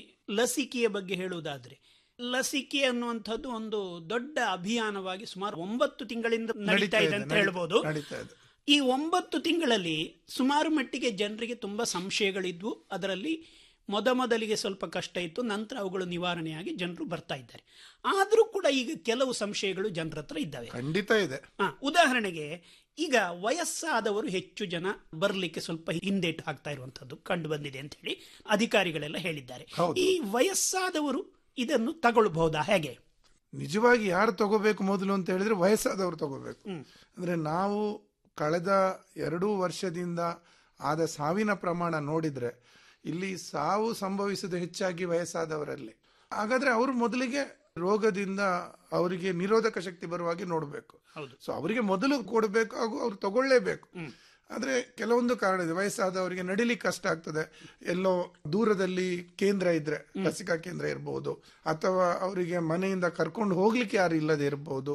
ಲಸಿಕೆಯ ಬಗ್ಗೆ ಹೇಳುವುದಾದ್ರೆ ಲಸಿಕೆ ಅನ್ನುವಂಥದ್ದು ಒಂದು ದೊಡ್ಡ ಅಭಿಯಾನವಾಗಿ ಸುಮಾರು ಒಂಬತ್ತು ತಿಂಗಳಿಂದ ನಡೀತಾ ಇದೆ ಅಂತ ನಡೀ- ಹೇಳ್ಬೋದು ನಡೀತಾ ಇದೆ ಈ ಒಂಬತ್ತು ತಿಂಗಳಲ್ಲಿ ಸುಮಾರು ಮಟ್ಟಿಗೆ ಜನರಿಗೆ ತುಂಬಾ ಸಂಶಯಗಳಿದ್ವು ಅದರಲ್ಲಿ ಮೊದಮೊದಲಿಗೆ ಸ್ವಲ್ಪ ಕಷ್ಟ ಇತ್ತು ನಂತರ ಅವುಗಳು ನಿವಾರಣೆಯಾಗಿ ಜನರು ಬರ್ತಾ ಇದ್ದಾರೆ ಆದರೂ ಕೂಡ ಈಗ ಕೆಲವು ಸಂಶಯಗಳು ಜನರ ಹತ್ರ ಇದ್ದಾವೆ ಖಂಡಿತ ಇದೆ ಆ, ಉದಾಹರಣೆಗೆ ಈಗ ವಯಸ್ಸಾದವರು ಹೆಚ್ಚು ಜನ ಬರಲಿಕ್ಕೆ ಸ್ವಲ್ಪ ಹಿಂದೇಟು ಹಾಕ್ತಾ ಇರುವಂತದ್ದು ಕಂಡು ಬಂದಿದೆ ಅಂತ ಹೇಳಿ ಅಧಿಕಾರಿಗಳೆಲ್ಲ ಹೇಳಿದ್ದಾರೆ ಈ ವಯಸ್ಸಾದವರು ಇದನ್ನು ತಗೊಳ್ಬಹುದಾ ಹೇಗೆ ನಿಜವಾಗಿ ಯಾರು ತಗೋಬೇಕು ಮೊದಲು ಅಂತ ಹೇಳಿದ್ರೆ ವಯಸ್ಸಾದವರು ತಗೋಬೇಕು ಅಂದ್ರೆ ನಾವು ಕಳೆದ ಎರಡೂ ವರ್ಷದಿಂದ ಆದ ಸಾವಿನ ಪ್ರಮಾಣ ನೋಡಿದ್ರೆ ಇಲ್ಲಿ ಸಾವು ಸಂಭವಿಸುವುದು ಹೆಚ್ಚಾಗಿ ವಯಸ್ಸಾದವರಲ್ಲಿ ಹಾಗಾದ್ರೆ ಅವರು ಮೊದಲಿಗೆ ರೋಗದಿಂದ ಅವರಿಗೆ ನಿರೋಧಕ ಶಕ್ತಿ ಬರುವಾಗೆ ನೋಡಬೇಕು ಸೊ ಅವರಿಗೆ ಮೊದಲು ಕೊಡಬೇಕು ಹಾಗೂ ಅವ್ರು ತಗೊಳ್ಳೇಬೇಕು ಆದ್ರೆ ಕೆಲವೊಂದು ಕಾರಣ ಇದೆ ವಯಸ್ಸಾದವರಿಗೆ ನಡಿಲಿಕ್ಕೆ ಕಷ್ಟ ಆಗ್ತದೆ ಎಲ್ಲೋ ದೂರದಲ್ಲಿ ಕೇಂದ್ರ ಇದ್ರೆ ಲಸಿಕಾ ಕೇಂದ್ರ ಇರಬಹುದು ಅಥವಾ ಅವರಿಗೆ ಮನೆಯಿಂದ ಕರ್ಕೊಂಡು ಹೋಗ್ಲಿಕ್ಕೆ ಯಾರು ಇಲ್ಲದೆ ಇರಬಹುದು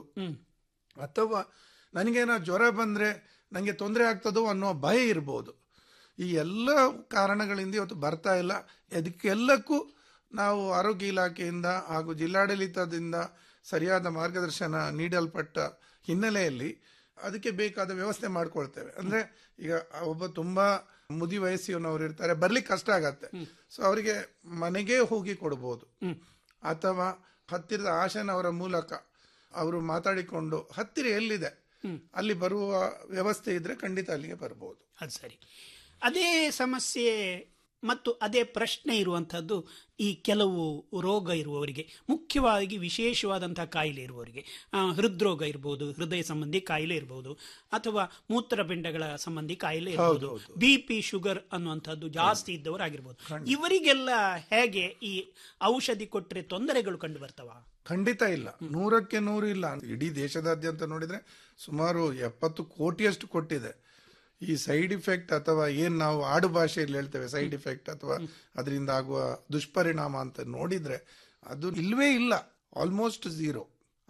ಅಥವಾ ನನಗೇನೋ ಜ್ವರ ಬಂದ್ರೆ ನನಗೆ ತೊಂದರೆ ಆಗ್ತದೋ ಅನ್ನೋ ಭಯ ಇರಬಹುದು ಈ ಎಲ್ಲ ಕಾರಣಗಳಿಂದ ಇವತ್ತು ಬರ್ತಾ ಇಲ್ಲ ಅದಕ್ಕೆಲ್ಲಕ್ಕೂ ನಾವು ಆರೋಗ್ಯ ಇಲಾಖೆಯಿಂದ ಹಾಗೂ ಜಿಲ್ಲಾಡಳಿತದಿಂದ ಸರಿಯಾದ ಮಾರ್ಗದರ್ಶನ ನೀಡಲ್ಪಟ್ಟ ಹಿನ್ನೆಲೆಯಲ್ಲಿ ಅದಕ್ಕೆ ಬೇಕಾದ ವ್ಯವಸ್ಥೆ ಮಾಡ್ಕೊಳ್ತೇವೆ ಅಂದ್ರೆ ಈಗ ಒಬ್ಬ ತುಂಬಾ ಮುದಿ ವಯಸ್ಸಿನವರು ಇರ್ತಾರೆ ಬರ್ಲಿಕ್ಕೆ ಕಷ್ಟ ಆಗತ್ತೆ ಸೊ ಅವರಿಗೆ ಮನೆಗೆ ಹೋಗಿ ಕೊಡಬಹುದು ಅಥವಾ ಹತ್ತಿರದ ಆಶನವರ ಮೂಲಕ ಅವರು ಮಾತಾಡಿಕೊಂಡು ಹತ್ತಿರ ಎಲ್ಲಿದೆ ಅಲ್ಲಿ ಬರುವ ವ್ಯವಸ್ಥೆ ಇದ್ರೆ ಖಂಡಿತ ಅಲ್ಲಿಗೆ ಬರ್ಬೋದು ಅದು ಸರಿ ಅದೇ ಸಮಸ್ಯೆ ಮತ್ತು ಅದೇ ಪ್ರಶ್ನೆ ಇರುವಂಥದ್ದು ಈ ಕೆಲವು ರೋಗ ಇರುವವರಿಗೆ ಮುಖ್ಯವಾಗಿ ವಿಶೇಷವಾದಂತಹ ಕಾಯಿಲೆ ಇರುವವರಿಗೆ ಆ, ಹೃದ್ರೋಗ ಇರ್ಬೋದು ಹೃದಯ ಸಂಬಂಧಿ ಕಾಯಿಲೆ ಇರ್ಬೋದು ಅಥವಾ ಮೂತ್ರಪಿಂಡಗಳ ಸಂಬಂಧಿ ಕಾಯಿಲೆ ಇರ್ಬೋದು ಬಿ ಪಿ ಶುಗರ್ ಅನ್ನುವಂಥದ್ದು ಜಾಸ್ತಿ ಇದ್ದವರಾಗಿರ್ಬೋದು ಇವರಿಗೆಲ್ಲ ಹೇಗೆ ಈ ಔಷಧಿ ಕೊಟ್ಟರೆ ತೊಂದರೆಗಳು ಕಂಡು ಬರ್ತವ ಖಂಡಿತ ಇಲ್ಲ ನೂರಕ್ಕೆ ನೂರು ಇಲ್ಲ ಇಡೀ ದೇಶದಾದ್ಯಂತ ನೋಡಿದ್ರೆ ಸುಮಾರು ಎಪ್ಪತ್ತು ಕೋಟಿಯಷ್ಟು ಕೊಟ್ಟಿದೆ ಈ ಸೈಡ್ ಇಫೆಕ್ಟ್ ಅಥವಾ ಏನ್ ನಾವು ಆಡು ಭಾಷೆಯಲ್ಲಿ ಹೇಳ್ತೇವೆ ಸೈಡ್ ಇಫೆಕ್ಟ್ ಅಥವಾ ಅದರಿಂದ ಆಗುವ ದುಷ್ಪರಿಣಾಮ ಅಂತ ನೋಡಿದ್ರೆ ಅದು ಇಲ್ವೇ ಇಲ್ಲ ಆಲ್ಮೋಸ್ಟ್ ಝೀರೋ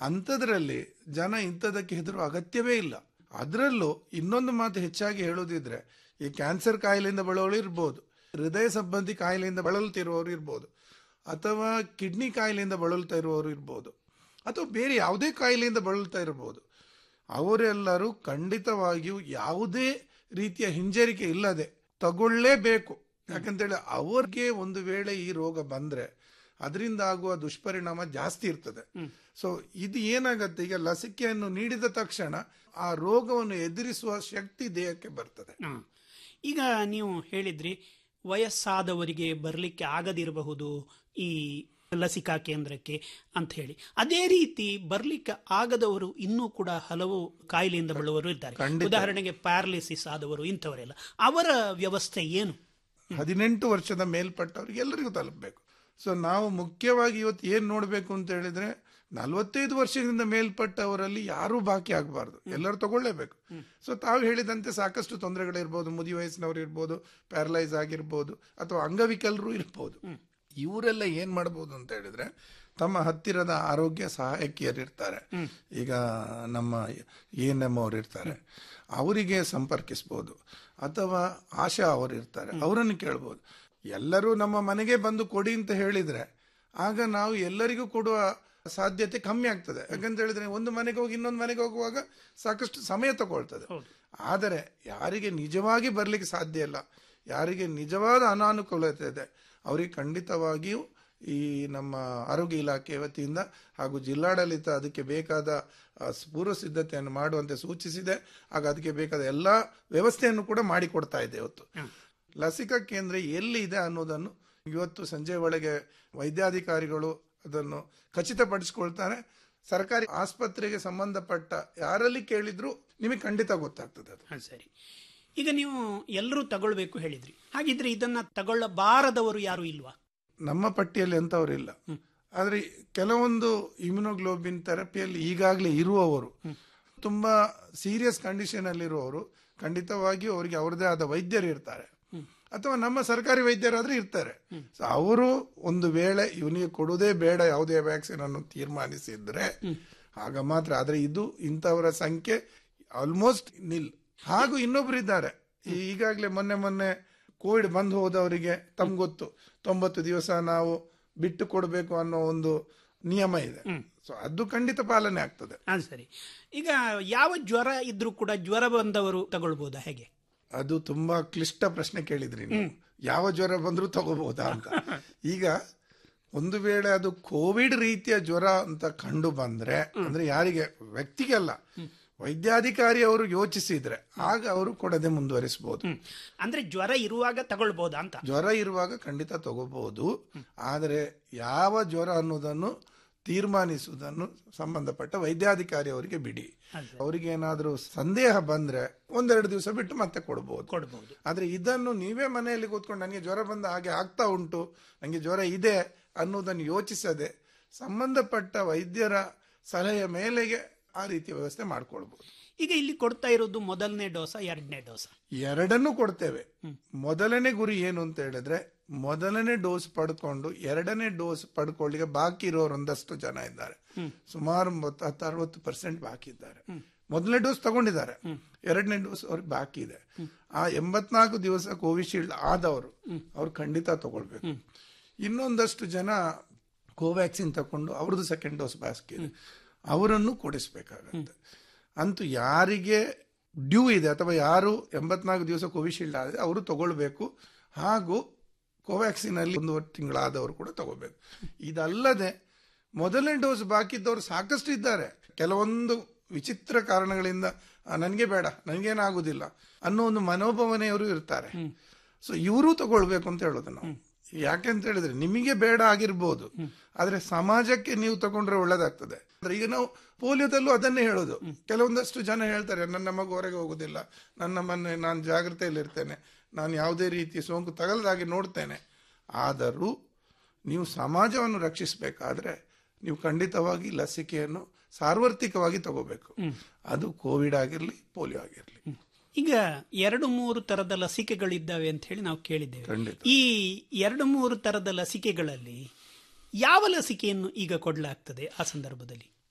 ಅಂಥದ್ರಲ್ಲಿ ಜನ ಇಂಥದಕ್ಕೆ ಹೆದರುವ ಅಗತ್ಯವೇ ಇಲ್ಲ ಅದರಲ್ಲೂ ಇನ್ನೊಂದು ಮಾತು ಹೆಚ್ಚಾಗಿ ಹೇಳೋದಿದ್ರೆ ಈ ಕ್ಯಾನ್ಸರ್ ಕಾಯಿಲೆಯಿಂದ ಬಳಲೋರು ಇರ್ಬೋದು ಹೃದಯ ಸಂಬಂಧಿ ಕಾಯಿಲೆಯಿಂದ ಬಳಲುತ್ತಿರುವವರು ಇರ್ಬೋದು ಅಥವಾ ಕಿಡ್ನಿ ಕಾಯಿಲೆಯಿಂದ ಬಳಲ್ತಾ ಇರುವವರು ಇರ್ಬೋದು ಅಥವಾ ಬೇರೆ ಯಾವುದೇ ಕಾಯಿಲೆಯಿಂದ ಬಳಲ್ತಾ ಇರ್ಬೋದು ಅವರೆಲ್ಲರೂ ಖಂಡಿತವಾಗಿಯೂ ಯಾವುದೇ ರೀತಿಯ ಹಿಂಜರಿಕೆ ಇಲ್ಲದೆ ತಗೊಳ್ಳೇಬೇಕು ಯಾಕಂತೇಳಿ ಅವ್ರಿಗೆ ಒಂದು ವೇಳೆ ಈ ರೋಗ ಬಂದ್ರೆ ಅದರಿಂದ ಆಗುವ ದುಷ್ಪರಿಣಾಮ ಜಾಸ್ತಿ ಇರ್ತದೆ ಸೊ ಇದು ಏನಾಗತ್ತೆ ಈಗ ಲಸಿಕೆಯನ್ನು ನೀಡಿದ ತಕ್ಷಣ ಆ ರೋಗವನ್ನು ಎದುರಿಸುವ ಶಕ್ತಿ ದೇಹಕ್ಕೆ ಬರ್ತದೆ ಹ. ಈಗ ನೀವು ಹೇಳಿದ್ರಿ ವಯಸ್ಸಾದವರಿಗೆ ಬರಲಿಕ್ಕೆ ಆಗದಿರಬಹುದು ಈ ಲಸಿಕಾ ಕೇಂದ್ರಕ್ಕೆ ಅಂತ ಹೇಳಿ ಅದೇ ರೀತಿ ಬರ್ಲಿಕ್ಕೆ ಆಗದವರು ಇನ್ನೂ ಕೂಡ ಹಲವು ಕಾಯಿಲೆಯಿಂದ ಬಳುವರು ಇದ್ದಾರೆ ಖಂಡಿತ. ಉದಾಹರಣೆಗೆ ಪ್ಯಾರಲಿಸಿಸ್ ಆದವರು ಇಂಥವರೆಲ್ಲ ಅವರ ವ್ಯವಸ್ಥೆ ಏನು ಹದಿನೆಂಟು ವರ್ಷದ ಮೇಲ್ಪಟ್ಟವರಿಗೆ ಎಲ್ಲರಿಗೂ ತಲುಪಬೇಕು ಸೊ ನಾವು ಮುಖ್ಯವಾಗಿ ಇವತ್ತು ಏನ್ ನೋಡಬೇಕು ಅಂತ ಹೇಳಿದ್ರೆ ನಲವತ್ತೈದು ವರ್ಷದಿಂದ ಮೇಲ್ಪಟ್ಟವರಲ್ಲಿ ಯಾರೂ ಬಾಕಿ ಆಗಬಾರ್ದು ಎಲ್ಲರೂ ತಗೊಳ್ಳೇಬೇಕು ಸೊ ತಾವು ಹೇಳಿದಂತೆ ಸಾಕಷ್ಟು ತೊಂದರೆಗಳಿರ್ಬೋದು ಮುದಿ ವಯಸ್ಸಿನವರು ಇರ್ಬೋದು ಪ್ಯಾರಲೈಸ್ ಆಗಿರ್ಬೋದು ಅಥವಾ ಅಂಗವಿಕಲರು ಇರ್ಬೋದು ಇವರೆಲ್ಲ ಏನ್ ಮಾಡ್ಬೋದು ಅಂತ ಹೇಳಿದ್ರೆ ತಮ್ಮ ಹತ್ತಿರದ ಆರೋಗ್ಯ ಸಹಾಯಕಿಯರು ಇರ್ತಾರೆ ಈಗ ನಮ್ಮ ಎನ್ ಎಂ ಅವರು ಇರ್ತಾರೆ ಅವರಿಗೆ ಸಂಪರ್ಕಿಸ್ಬೋದು ಅಥವಾ ಆಶಾ ಅವರು ಇರ್ತಾರೆ ಅವರನ್ನು ಕೇಳ್ಬೋದು ಎಲ್ಲರೂ ನಮ್ಮ ಮನೆಗೆ ಬಂದು ಕೊಡಿ ಅಂತ ಹೇಳಿದ್ರೆ ಆಗ ನಾವು ಎಲ್ಲರಿಗೂ ಕೊಡುವ ಸಾಧ್ಯತೆ ಕಮ್ಮಿ ಆಗ್ತದೆ ಯಾಕಂತ ಹೇಳಿದ್ರೆ ಒಂದು ಮನೆಗೆ ಹೋಗಿ ಇನ್ನೊಂದು ಮನೆಗೆ ಹೋಗುವಾಗ ಸಾಕಷ್ಟು ಸಮಯ ತಗೊಳ್ತದೆ ಆದರೆ ಯಾರಿಗೆ ನಿಜವಾಗಿ ಬರ್ಲಿಕ್ಕೆ ಸಾಧ್ಯ ಇಲ್ಲ ಯಾರಿಗೆ ನಿಜವಾದ ಅನಾನುಕೂಲತೆ ಇದೆ ಅವರಿಗೆ ಖಂಡಿತವಾಗಿಯೂ ಈ ನಮ್ಮ ಆರೋಗ್ಯ ಇಲಾಖೆ ವತಿಯಿಂದ ಹಾಗೂ ಜಿಲ್ಲಾಡಳಿತ ಅದಕ್ಕೆ ಬೇಕಾದ ಆ, ಪೂರ್ವ ಸಿದ್ಧತೆಯನ್ನು ಮಾಡುವಂತೆ ಸೂಚಿಸಿದೆ ಹಾಗೂ ಅದಕ್ಕೆ ಬೇಕಾದ ಎಲ್ಲ ವ್ಯವಸ್ಥೆಯನ್ನು ಕೂಡ ಮಾಡಿಕೊಡ್ತಾ ಇದೆ ಇವತ್ತು ಲಸಿಕಾ ಕೇಂದ್ರ ಎಲ್ಲಿ ಇದೆ ಅನ್ನೋದನ್ನು ಇವತ್ತು ಸಂಜೆ ಒಳಗೆ ವೈದ್ಯಾಧಿಕಾರಿಗಳು ಅದನ್ನು ಖಚಿತಪಡಿಸಿಕೊಳ್ತಾರೆ ಸರ್ಕಾರಿ ಆಸ್ಪತ್ರೆಗೆ ಸಂಬಂಧಪಟ್ಟ ಯಾರಲ್ಲಿ ಕೇಳಿದ್ರು ನಿಮಗೆ ಖಂಡಿತ ಗೊತ್ತಾಗ್ತದೆ ಅದು ಹ, ಸರಿ ಈಗ ನೀವು ಎಲ್ಲರೂ ತಗೊಳ್ಬೇಕು ಹೇಳಿದ್ರಿ ಹಾಗಿದ್ರೆ ಇದನ್ನ ತಗೊಳ್ಳಬಾರದವರು ಯಾರು ಇಲ್ವಾ ನಮ್ಮ ಪಟ್ಟಿಯಲ್ಲಿ ಎಂಥವರಿಲ್ಲ ಆದರೆ ಕೆಲವೊಂದು ಇಮ್ಯುನೋಗ್ಲೋಬಿನ್ ಥೆರಪಿಯಲ್ಲಿ ಈಗಾಗಲೇ ಇರುವವರು ತುಂಬಾ ಸೀರಿಯಸ್ ಕಂಡೀಷನ್ ಅಲ್ಲಿರುವವರು ಖಂಡಿತವಾಗಿಯೂ ಅವರಿಗೆ ಅವರದೇ ಆದ ವೈದ್ಯರು ಇರ್ತಾರೆ ಅಥವಾ ನಮ್ಮ ಸರ್ಕಾರಿ ವೈದ್ಯರಾದ್ರೆ ಇರ್ತಾರೆ ಸೊ ಅವರು ಒಂದು ವೇಳೆ ಇವನಿಗೆ ಕೊಡುವುದೇ ಬೇಡ ಯಾವುದೇ ವ್ಯಾಕ್ಸಿನ್ ಅನ್ನು ತೀರ್ಮಾನಿಸಿದ್ರೆ ಆಗ ಮಾತ್ರ ಆದ್ರೆ ಇದು ಇಂಥವರ ಸಂಖ್ಯೆ ಆಲ್ಮೋಸ್ಟ್ ನಿಲ್ ಹಾಗೂ ಇನ್ನೊಬ್ರು ಇದ್ದಾರೆ ಈ- ಈಗಾಗಲೇ ಮೊನ್ನೆ ಮೊನ್ನೆ ಕೋವಿಡ್ ಬಂದು ಹೋದವರಿಗೆ ತಮ್ಗೆ ಗೊತ್ತು ತೊಂಬತ್ತು ದಿವಸ ನಾವು ಬಿಟ್ಟು ಕೊಡಬೇಕು ಅನ್ನೋ ಒಂದು ನಿಯಮ ಇದೆ ಸೊ ಅದು ಖಂಡಿತ ಪಾಲನೆ ಆಗ್ತದೆ ಹಾ ಸರಿ ಈಗ ಯಾವ ಜ್ವರ ಇದ್ರೂ ಕೂಡ ಜ್ವರ ಬಂದವರು ತಗೊಳ್ಬಹುದಾ ಹೇಗೆ ಅದು ತುಂಬಾ ಕ್ಲಿಷ್ಟ ಪ್ರಶ್ನೆ ಕೇಳಿದ್ರಿ ನೀವು ಯಾವ ಜ್ವರ ಬಂದರೂ ತಗೋಬಹುದಾ ಅಂತ ಈಗ ಒಂದು ವೇಳೆ ಅದು ಕೋವಿಡ್ ರೀತಿಯ ಜ್ವರ ಅಂತ ಕಂಡು ಬಂದ್ರೆ ಅಂದ್ರೆ ಯಾರಿಗೆ ವ್ಯಕ್ತಿಗೆ ಅಲ್ಲ ವೈದ್ಯಾಧಿಕಾರಿ ಅವರು ಯೋಚಿಸಿದ್ರೆ ಆಗ ಅವರು ಕೊಡದೆ ಮುಂದುವರಿಸಬಹುದು ಅಂದ್ರೆ ಜ್ವರ ಇರುವಾಗ ತಗೊಳ್ಬಹುದಾ ಅಂತ ಜ್ವರ ಇರುವಾಗ ಖಂಡಿತ ತಗೋಬಹುದು ಆದರೆ ಯಾವ ಜ್ವರ ಅನ್ನೋದನ್ನು ತೀರ್ಮಾನಿಸುವುದನ್ನು ಸಂಬಂಧಪಟ್ಟ ವೈದ್ಯಾಧಿಕಾರಿ ಅವರಿಗೆ ಬಿಡಿ ಅವರಿಗೆ ಏನಾದರೂ ಸಂದೇಹ ಬಂದ್ರೆ ಒಂದೆರಡು ದಿವಸ ಬಿಟ್ಟು ಮತ್ತೆ ಕೊಡಬಹುದು ಕೊಡಬಹುದು ಆದ್ರೆ ಇದನ್ನು ನೀವೇ ಮನೆಯಲ್ಲಿ ಕೂತ್ಕೊಂಡು ನನಗೆ ಜ್ವರ ಬಂದ ಹಾಗೆ ಆಗ್ತಾ ಉಂಟು ನನಗೆ ಜ್ವರ ಇದೆ ಅನ್ನೋದನ್ನು ಯೋಚಿಸದೆ ಸಂಬಂಧಪಟ್ಟ ವೈದ್ಯರ ಸಲಹೆಯ ಮೇಲೆಗೆ ಆ ರೀತಿಯ ವ್ಯವಸ್ಥೆ ಮಾಡ್ಕೊಳ್ಬಹುದು ಈಗ ಇಲ್ಲಿ ಕೊಡ್ತಾ ಇರೋದು ಮೊದಲನೇ ಡೋಸ ಎರಡನೇ ಡೋಸ ಎರಡನ್ನೂ ಕೊಡ್ತೇವೆ ಮೊದಲನೇ ಗುರಿ ಏನು ಅಂತ ಹೇಳಿದ್ರೆ ಮೊದಲನೇ ಡೋಸ್ ಪಡ್ಕೊಂಡು ಎರಡನೇ ಡೋಸ್ ಪಡ್ಕೊಳ್ಳಿಕ್ಕೆ ಬಾಕಿ ಇರೋರು ಒಂದಷ್ಟು ಜನ ಇದ್ದಾರೆ ಸುಮಾರು ಮೊತ್ತ- ಹತ್ತು ಅರವತ್ತು ಪರ್ಸೆಂಟ್ ಬಾಕಿ ಇದ್ದಾರೆ ಮೊದಲನೇ ಡೋಸ್ ತಗೊಂಡಿದ್ದಾರೆ ಎರಡನೇ ಡೋಸ್ ಅವ್ರಿಗೆ ಬಾಕಿ ಇದೆ ಆ ಎಂಬತ್ನಾಲ್ಕು ದಿವಸ ಕೋವಿಶೀಲ್ಡ್ ಆದವರು ಅವ್ರು ಖಂಡಿತ ತಗೊಳ್ಬೇಕು ಇನ್ನೊಂದಷ್ಟು ಜನ ಕೋವ್ಯಾಕ್ಸಿನ್ ತಕೊಂಡು ಅವ್ರದ್ದು ಸೆಕೆಂಡ್ ಡೋಸ್ ಬಾಕಿ ಇದೆ ಅವರನ್ನು ಕೊಡಿಸ್ಬೇಕಾಗತ್ತೆ ಅಂತೂ ಯಾರಿಗೆ ಡ್ಯೂ ಇದೆ ಅಥವಾ ಯಾರು ಎಂಬತ್ನಾಲ್ಕು ದಿವಸ ಕೋವಿಶೀಲ್ಡ್ ಆಗಿದೆ ಅವರು ತಗೊಳ್ಬೇಕು ಹಾಗೂ ಕೋವ್ಯಾಕ್ಸಿನ್ ಅಲ್ಲಿ ಒಂದೂವರೆ ತಿಂಗಳಾದವರು ಕೂಡ ತಗೋಬೇಕು ಇದಲ್ಲದೆ ಮೊದಲನೇ ಡೋಸ್ ಬಾಕಿ ಇದ್ದವರು ಸಾಕಷ್ಟು ಇದ್ದಾರೆ ಕೆಲವೊಂದು ವಿಚಿತ್ರ ಕಾರಣಗಳಿಂದ ನನಗೆ ಬೇಡ ನನಗೇನಾಗುದಿಲ್ಲ ಅನ್ನೋ ಒಂದು ಮನೋಭಾವನೆಯವರು ಇರ್ತಾರೆ ಸೊ ಇವರು ತಗೊಳ್ಬೇಕು ಅಂತ ಹೇಳೋದು ನಾವು ಯಾಕೆಂತ ಹೇಳಿದ್ರೆ ನಿಮಗೆ ಬೇಡ ಆಗಿರ್ಬೋದು ಆದ್ರೆ ಸಮಾಜಕ್ಕೆ ನೀವು ತಗೊಂಡ್ರೆ ಒಳ್ಳೇದಾಗ್ತದೆ ಅಂದ್ರೆ ಈಗ ನಾವು ಪೋಲಿಯೋದಲ್ಲೂ ಅದನ್ನೇ ಹೇಳೋದು ಕೆಲವೊಂದಷ್ಟು ಜನ ಹೇಳ್ತಾರೆ ನನ್ನ ಮಗು ಹೊರಗೆ ಹೋಗುದಿಲ್ಲ ನನ್ನ ಮನೆ ನಾನು ಜಾಗ್ರತೆಯಲ್ಲಿರ್ತೇನೆ ನಾನು ಯಾವುದೇ ರೀತಿ ಸೋಂಕು ತಗಲದಾಗಿ ನೋಡ್ತೇನೆ ಆದರೂ ನೀವು ಸಮಾಜವನ್ನು ರಕ್ಷಿಸಬೇಕಾದ್ರೆ ನೀವು ಖಂಡಿತವಾಗಿ ಲಸಿಕೆಯನ್ನು ಸಾರ್ವತ್ರಿಕವಾಗಿ ತಗೋಬೇಕು ಅದು ಕೋವಿಡ್ ಆಗಿರ್ಲಿ ಪೋಲಿಯೋ ಆಗಿರ್ಲಿ ಈಗ ಎರಡು ಮೂರು ತರದ ಲಸಿಕೆಗಳಿದ್ದಾವೆ ಅಂತ ಹೇಳಿ ನಾವು ಕೇಳಿದ್ದೇವೆ ಖಂಡಿತ. ಈ ಎರಡು ಮೂರು ತರದ ಲಸಿಕೆಗಳಲ್ಲಿ ಯಾವ ಲಸಿಕೆಯನ್ನು ಈಗ ಕೊಡಲಾಗ್ತದೆ ಆ ಸಂದರ್ಭದಲ್ಲಿ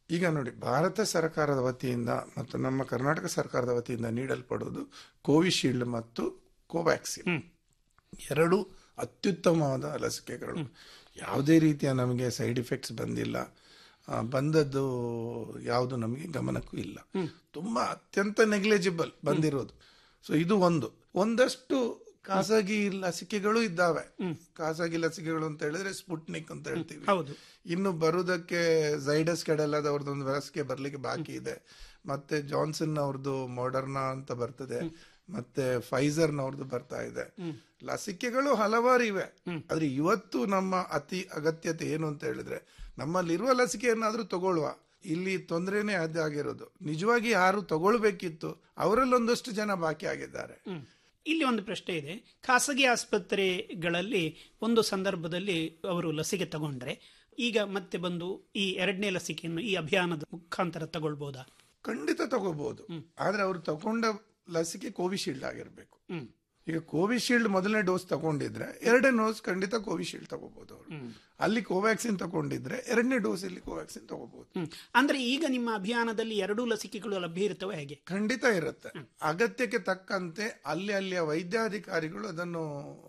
ಈಗ ನೋಡಿ ಭಾರತ ಸರ್ಕಾರದ ವತಿಯಿಂದ ಮತ್ತು ನಮ್ಮ ಕರ್ನಾಟಕ ಸರ್ಕಾರದ ವತಿಯಿಂದ ನೀಡಲ್ಪಡುವುದು ಕೋವಿಶೀಲ್ಡ್ ಮತ್ತು ಕೋವ್ಯಾಕ್ಸಿನ್ ಎರಡು ಅತ್ಯುತ್ತಮವಾದ ಲಸಿಕೆಗಳು ಯಾವುದೇ ರೀತಿಯ ನಮಗೆ ಸೈಡ್ ಇಫೆಕ್ಟ್ಸ್ ಬಂದಿಲ್ಲ ಆ, ಬಂದದ್ದು ಯಾವುದು ನಮಗೆ ಗಮನಕ್ಕೂ ಇಲ್ಲ ತುಂಬಾ ಅತ್ಯಂತ ನೆಗ್ಲಿಜಿಬಲ್ ಬಂದಿರೋದು ಸೊ ಇದು ಒಂದು ಒಂದಷ್ಟು ಖಾಸಗಿ ಲಸಿಕೆಗಳು ಇದ್ದಾವೆ ಖಾಸಗಿ ಲಸಿಕೆಗಳು ಅಂತ ಹೇಳಿದ್ರೆ ಸ್ಪುಟ್ನಿಕ್ ಅಂತ ಹೇಳ್ತೀವಿ ಹೌದು ಇನ್ನು ಬರುವುದಕ್ಕೆ ಝೈಡಸ್ ಕೆಡಲದ ಅವ್ರದ್ದು ಒಂದು ಲಸಿಕೆ ಬರ್ಲಿಕ್ಕೆ ಬಾಕಿ ಇದೆ ಮತ್ತೆ ಜಾನ್ಸನ್ ಅವ್ರದ್ದು ಮಾಡರ್ನಾ ಅಂತ ಬರ್ತದೆ ಮತ್ತೆ ಫೈಸರ್ ನವ್ರದ್ದು ಬರ್ತಾ ಇದೆ ಲಸಿಕೆಗಳು ಹಲವಾರು ಇವೆ ಆದ್ರೆ ಇವತ್ತು ನಮ್ಮ ಅತಿ ಅಗತ್ಯತೆ ಏನು ಅಂತ ಹೇಳಿದ್ರೆ ನಮ್ಮಲ್ಲಿರುವ ಲಸಿಕೆಯನ್ನಾದ್ರೂ ತಗೊಳ್ಳುವ ಇಲ್ಲಿ ತೊಂದರೆನೇ ಅದಾಗಿರೋದು ನಿಜವಾಗಿ ಯಾರು ತಗೊಳ್ಬೇಕಿತ್ತು ಅವರಲ್ಲಿ ಒಂದಷ್ಟು ಜನ ಬಾಕಿ ಆಗಿದ್ದಾರೆ ಹ್ಮ್. ಇಲ್ಲಿ ಒಂದು ಪ್ರಶ್ನೆ ಇದೆ ಖಾಸಗಿ ಆಸ್ಪತ್ರೆಗಳಲ್ಲಿ ಒಂದು ಸಂದರ್ಭದಲ್ಲಿ ಅವರು ಲಸಿಕೆ ತಗೊಂಡ್ರೆ ಈಗ ಮತ್ತೆ ಬಂದು ಈ ಎರಡನೇ ಲಸಿಕೆಯನ್ನು ಈ ಅಭಿಯಾನದ ಮುಖಾಂತರ ತಗೊಳ್ಬಹುದಾ ಖಂಡಿತ ತಗೋಬಹುದು ಆದ್ರೆ ಅವ್ರು ತಗೊಂಡ ಲಸಿಕೆ ಕೋವಿಶೀಲ್ಡ್ ಆಗಿರ್ಬೇಕು ಹ್ಮ್. ಈಗ ಕೋವಿಶೀಲ್ಡ್ ಮೊದಲನೇ ಡೋಸ್ ತಗೊಂಡಿದ್ರೆ ಎರಡನೇ ಡೋಸ್ ಖಂಡಿತ ಕೋವಿಶೀಲ್ಡ್ ತಗೋಬಹುದು ಅವರು ಅಲ್ಲಿ ಕೋವ್ಯಾಕ್ಸಿನ್ ತಗೊಂಡಿದ್ರೆ ಎರಡನೇ ಡೋಸ್ ಇಲ್ಲಿ ಕೋವ್ಯಾಕ್ಸಿನ್ ತಗೋಬಹುದು ಹ್ಮ್. ಅಂದ್ರೆ ಈಗ ನಿಮ್ಮ ಅಭಿಯಾನದಲ್ಲಿ ಎರಡೂ ಲಸಿಕೆಗಳು ಲಭ್ಯ ಇರ್ತವೆ ಹೇಗೆ ಖಂಡಿತ ಇರುತ್ತೆ ಅಗತ್ಯಕ್ಕೆ ತಕ್ಕಂತೆ ಅಲ್ಲಿ ಅಲ್ಲಿಯ ವೈದ್ಯಾಧಿಕಾರಿಗಳು ಅದನ್ನು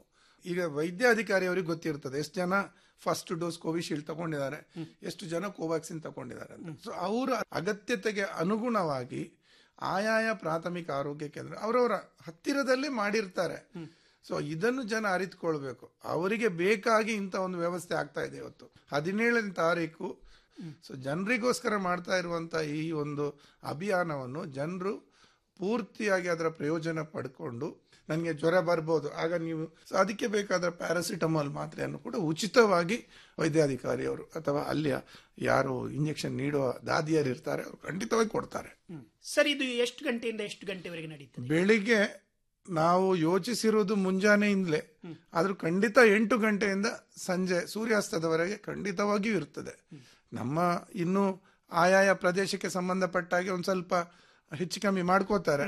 ಈಗ ವೈದ್ಯಾಧಿಕಾರಿ ಅವರಿಗೆ ಗೊತ್ತಿರ್ತದೆ ಎಷ್ಟು ಜನ ಫಸ್ಟ್ ಡೋಸ್ ಕೋವಿಶೀಲ್ಡ್ ತಗೊಂಡಿದ್ದಾರೆ ಎಷ್ಟು ಜನ ಕೋವ್ಯಾಕ್ಸಿನ್ ತಗೊಂಡಿದ್ದಾರೆ ಅಂತ ಸೊ ಅವರ ಅಗತ್ಯತೆಗೆ ಅನುಗುಣವಾಗಿ ಆಯಾಯ ಪ್ರಾಥಮಿಕ ಆರೋಗ್ಯ ಕೇಂದ್ರ ಅವರವರ ಹತ್ತಿರದಲ್ಲೇ ಮಾಡಿರ್ತಾರೆ ಸೊ ಇದನ್ನು ಜನ ಅರಿತುಕೊಳ್ಬೇಕು ಅವರಿಗೆ ಬೇಕಾಗಿ ಇಂಥ ಒಂದು ವ್ಯವಸ್ಥೆ ಆಗ್ತಾ ಇದೆ ಇವತ್ತು ಹದಿನೇಳನೇ ತಾರೀಕು ಸೊ ಜನರಿಗೋಸ್ಕರ ಮಾಡ್ತಾ ಇರುವಂತ ಈ ಒಂದು ಅಭಿಯಾನವನ್ನು ಜನರು ಪೂರ್ತಿಯಾಗಿ ಅದರ ಪ್ರಯೋಜನ ಪಡ್ಕೊಂಡು ನನಗೆ ಜ್ವರ ಬರ್ಬೋದು ಆಗ ನೀವು ಸೊ ಅದಕ್ಕೆ ಬೇಕಾದ ಪ್ಯಾರಾಸಿಟಮಾಲ್ ಮಾತ್ರೆಯನ್ನು ಕೂಡ ಉಚಿತವಾಗಿ ವೈದ್ಯಾಧಿಕಾರಿಯವರು ಅಥವಾ ಅಲ್ಲಿಯ ಯಾರು ಇಂಜೆಕ್ಷನ್ ನೀಡುವ ದಾದಿಯರು ಇರ್ತಾರೆ ಅವರು ಖಂಡಿತವಾಗಿ ಕೊಡ್ತಾರೆ ಸರ್ ಇದು ಎಷ್ಟು ಗಂಟೆಯಿಂದ ಎಷ್ಟು ಗಂಟೆವರೆಗೆ ನಡೀತದೆ ಬೆಳಿಗ್ಗೆ ನಾವು ಯೋಚಿಸಿರುವುದು ಮುಂಜಾನೆಯಿಂದಲೇ ಆದ್ರೂ ಖಂಡಿತ ಎಂಟು ಗಂಟೆಯಿಂದ ಸಂಜೆ ಸೂರ್ಯಾಸ್ತದವರೆಗೆ ಖಂಡಿತವಾಗಿಯೂ ಇರ್ತದೆ ನಮ್ಮ ಇನ್ನು ಆಯಾಯ ಪ್ರದೇಶಕ್ಕೆ ಸಂಬಂಧಪಟ್ಟ ಹಾಗೆ ಒಂದು ಸ್ವಲ್ಪ ಹೆಚ್ಚು ಕಮ್ಮಿ ಮಾಡ್ಕೋತಾರೆ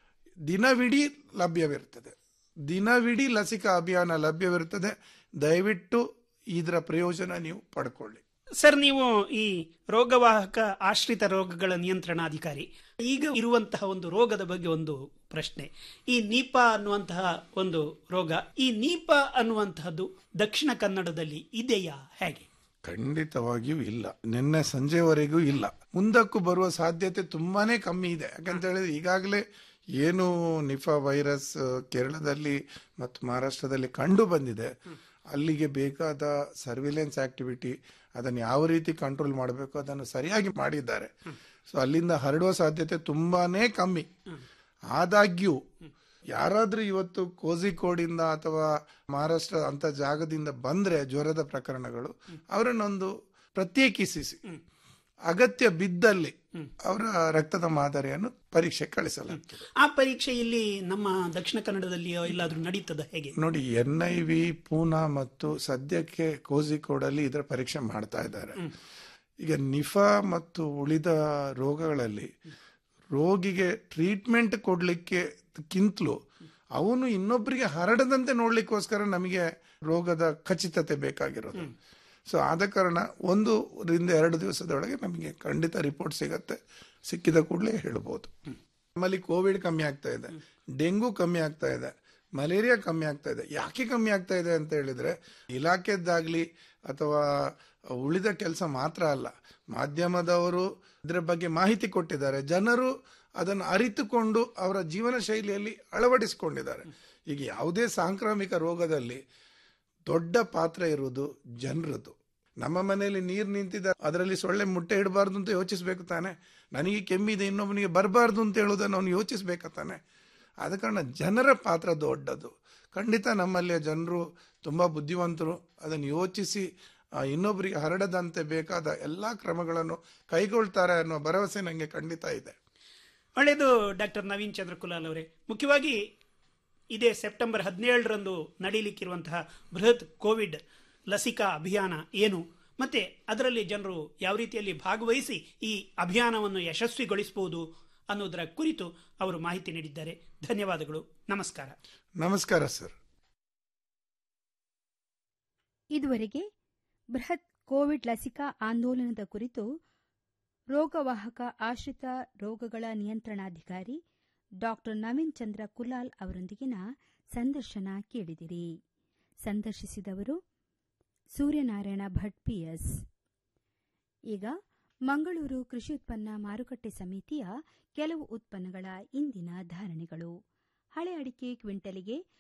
ದಿನವಿಡೀ ಲಭ್ಯವಿರ್ತದೆ ದಿನವಿಡೀ ಲಸಿಕಾ ಅಭಿಯಾನ ಲಭ್ಯವಿರ್ತದೆ ದಯವಿಟ್ಟು ಇದರ ಪ್ರಯೋಜನ ನೀವು ಪಡ್ಕೊಳ್ಳಿ ಸರ್ ನೀವು ಈ ರೋಗವಾಹಕ ಆಶ್ರಿತ ರೋಗಗಳ ನಿಯಂತ್ರಣಾಧಿಕಾರಿ ಈಗ ಇರುವಂತಹ ಒಂದು ರೋಗದ ಬಗ್ಗೆ ಒಂದು ಪ್ರಶ್ನೆ ಈ ನೀಪಾ ಅನ್ನುವಂತಹ ಒಂದು ರೋಗ ಈ ನೀಪಾ ಅನ್ನುವಂತಹದ್ದು ದಕ್ಷಿಣ ಕನ್ನಡದಲ್ಲಿ ಇದೆಯಾ ಹೇಗೆ ಖಂಡಿತವಾಗಿಯೂ ಇಲ್ಲ ನಿನ್ನೆ ಸಂಜೆವರೆಗೂ ಇಲ್ಲ ಮುಂದಕ್ಕೂ ಬರುವ ಸಾಧ್ಯತೆ ತುಂಬಾನೇ ಕಮ್ಮಿ ಇದೆ ಯಾಕಂತ ಹೇಳಿದ್ರೆ ಈಗಾಗಲೇ ಏನು ನಿಫಾ ವೈರಸ್ ಕೇರಳದಲ್ಲಿ ಮತ್ತು ಮಹಾರಾಷ್ಟ್ರದಲ್ಲಿ ಕಂಡು ಬಂದಿದೆ ಅಲ್ಲಿಗೆ ಬೇಕಾದ ಸರ್ವಿಲೆನ್ಸ್ ಆಕ್ಟಿವಿಟಿ ಅದನ್ನು ಯಾವ ರೀತಿ ಕಂಟ್ರೋಲ್ ಮಾಡಬೇಕು ಅದನ್ನು ಸರಿಯಾಗಿ ಮಾಡಿದ್ದಾರೆ ಸೊ ಅಲ್ಲಿಂದ ಹರಡುವ ಸಾಧ್ಯತೆ ತುಂಬಾನೇ ಕಮ್ಮಿ ಆದಾಗ್ಯೂ ಯಾರಾದ್ರೂ ಇವತ್ತು ಕೋಝಿಕೋಡಿಂದ ಅಥವಾ ಮಹಾರಾಷ್ಟ್ರ ಅಂತ ಜಾಗದಿಂದ ಬಂದ್ರೆ ಜ್ವರದ ಪ್ರಕರಣಗಳು ಅವರನ್ನೊಂದು ಪ್ರತ್ಯೇಕಿಸಿ ಅಗತ್ಯ ಬಿದ್ದಲ್ಲಿ ಅವರ ರಕ್ತದ ಮಾದರಿಯನ್ನು ಪರೀಕ್ಷೆ ಕಳಿಸಲಾಗ್ತದೆ ಆ ಪರೀಕ್ಷೆ ಇಲ್ಲಿ ನಮ್ಮ ದಕ್ಷಿಣ ಕನ್ನಡದಲ್ಲಿ ಎಲ್ಲಾದ್ರೂ ನಡೀತದ ಹೇಗೆ ನೋಡಿ ಎನ್ ಐ ವಿ ಪೂನಾ ಮತ್ತು ಸದ್ಯಕ್ಕೆ ಕೋಝಿಕೋಡಲ್ಲಿ ಇದರ ಪರೀಕ್ಷೆ ಮಾಡ್ತಾ ಇದ್ದಾರೆ ಈಗ ನಿಫಾ ಮತ್ತು ಉಳಿದ ರೋಗಗಳಲ್ಲಿ ರೋಗಿಗೆ ಟ್ರೀಟ್ಮೆಂಟ್ ಕೊಡ್ಲಿಕ್ಕೆ ಕಿಂತಲೂ ಅವನು ಇನ್ನೊಬ್ಬರಿಗೆ ಹರಡದಂತೆ ನೋಡ್ಲಿಕ್ಕೋಸ್ಕರ ನಮಗೆ ರೋಗದ ಖಚಿತತೆ ಬೇಕಾಗಿರೋದು ಸೊ ಆದ ಕಾರಣ ಒಂದು ರಿಂದ ಎರಡು ದಿವಸದೊಳಗೆ ನಮಗೆ ಖಂಡಿತ ರಿಪೋರ್ಟ್ ಸಿಗತ್ತೆ ಸಿಕ್ಕಿದ ಕೂಡಲೇ ಹೇಳ್ಬೋದು ನಮ್ಮಲ್ಲಿ ಕೋವಿಡ್ ಕಮ್ಮಿ ಆಗ್ತಾ ಇದೆ ಡೆಂಗು ಕಮ್ಮಿ ಆಗ್ತಾ ಇದೆ ಮಲೇರಿಯಾ ಕಮ್ಮಿ ಆಗ್ತಾ ಇದೆ ಯಾಕೆ ಕಮ್ಮಿ ಆಗ್ತಾ ಇದೆ ಅಂತ ಹೇಳಿದ್ರೆ ಇಲಾಖೆದ್ದಾಗ್ಲಿ ಅಥವಾ ಉಳಿದ ಕೆಲಸ ಮಾತ್ರ ಅಲ್ಲ ಮಾಧ್ಯಮದವರು ಇದರ ಬಗ್ಗೆ ಮಾಹಿತಿ ಕೊಟ್ಟಿದ್ದಾರೆ ಜನರು ಅದನ್ನು ಅರಿತುಕೊಂಡು ಅವರ ಜೀವನ ಶೈಲಿಯಲ್ಲಿ ಅಳವಡಿಸಿಕೊಂಡಿದ್ದಾರೆ ಈಗ ಯಾವುದೇ ಸಾಂಕ್ರಾಮಿಕ ರೋಗದಲ್ಲಿ ದೊಡ್ಡ ಪಾತ್ರ ಇರುವುದು ಜನರದ್ದು ನಮ್ಮ ಮನೆಯಲ್ಲಿ ನೀರು ನಿಂತಿದೆ ಅದರಲ್ಲಿ ಸೊಳ್ಳೆ ಮುಟ್ಟೆ ಇಡಬಾರ್ದು ಅಂತ ಯೋಚಿಸ್ಬೇಕು ತಾನೆ ನನಗೆ ಕೆಮ್ಮಿದೆ ಇನ್ನೊಬ್ಬನಿಗೆ ಬರಬಾರ್ದು ಅಂತ ಹೇಳೋದನ್ನು ಅವನು ಯೋಚಿಸ್ಬೇಕ ತಾನೆ ಆದ ಕಾರಣ ಜನರ ಪಾತ್ರ ದೊಡ್ಡದು ಖಂಡಿತ ನಮ್ಮಲ್ಲಿಯ ಜನರು ತುಂಬಾ ಬುದ್ಧಿವಂತರು ಅದನ್ನು ಯೋಚಿಸಿ ಆ, ಇನ್ನೊಬ್ಬರಿಗೆ ಹರಡದಂತೆ ಬೇಕಾದ ಎಲ್ಲಾ ಕ್ರಮಗಳನ್ನು ಕೈಗೊಳ್ತಾರೆ ಅನ್ನೋ ಭರವಸೆ ನನಗೆ ಖಂಡಿತ ಇದೆ ಒಳ್ಳೆಯದು ಡಾಕ್ಟರ್ ನವೀನ್ ಚಂದ್ರ ಕುಲಾಲ್ ಅವರೇ ಮುಖ್ಯವಾಗಿ ಇದೇ ಸೆಪ್ಟೆಂಬರ್ ಹದಿನೇಳರಂದು ನಡೀಲಿಕ್ಕಿರುವಂತಹ ಬೃಹತ್ ಕೋವಿಡ್ ಲಸಿಕಾ ಅಭಿಯಾನ ಏನು ಮತ್ತೆ ಅದರಲ್ಲಿ ಜನರು ಯಾವ ರೀತಿಯಲ್ಲಿ ಭಾಗವಹಿಸಿ ಈ ಅಭಿಯಾನವನ್ನು ಯಶಸ್ವಿಗೊಳಿಸಬಹುದು ಅನ್ನೋದರ ಕುರಿತು ಅವರು ಮಾಹಿತಿ ನೀಡಿದ್ದಾರೆ ಧನ್ಯವಾದಗಳು ನಮಸ್ಕಾರ ನಮಸ್ಕಾರ ಸರ್ ಇದುವರೆಗೆ ಬೃಹತ್ ಕೋವಿಡ್ ಲಸಿಕಾ ಆಂದೋಲನದ ಕುರಿತು ರೋಗವಾಹಕ ಆಶ್ರಿತ ರೋಗಗಳ ನಿಯಂತ್ರಣಾಧಿಕಾರಿ ಡಾ ನವೀನ್ ಚಂದ್ರ ಕುಲಾಲ್ ಅವರೊಂದಿಗಿನ ಸಂದರ್ಶನ ಕೇಳಿದಿರಿ ಸಂದರ್ಶಿಸಿದವರು ಸೂರ್ಯನಾರಾಯಣ ಭಟ್ ಪಿಎಸ್ ಈಗ ಮಂಗಳೂರು ಕೃಷಿ ಉತ್ಪನ್ನ ಮಾರುಕಟ್ಟೆ ಸಮಿತಿಯ ಕೆಲವು ಉತ್ಪನ್ನಗಳ ಇಂದಿನ ಧಾರಣೆಗಳು ಹಳೆ ಅಡಿಕೆ ಕ್ವಿಂಟಲಿಗೆ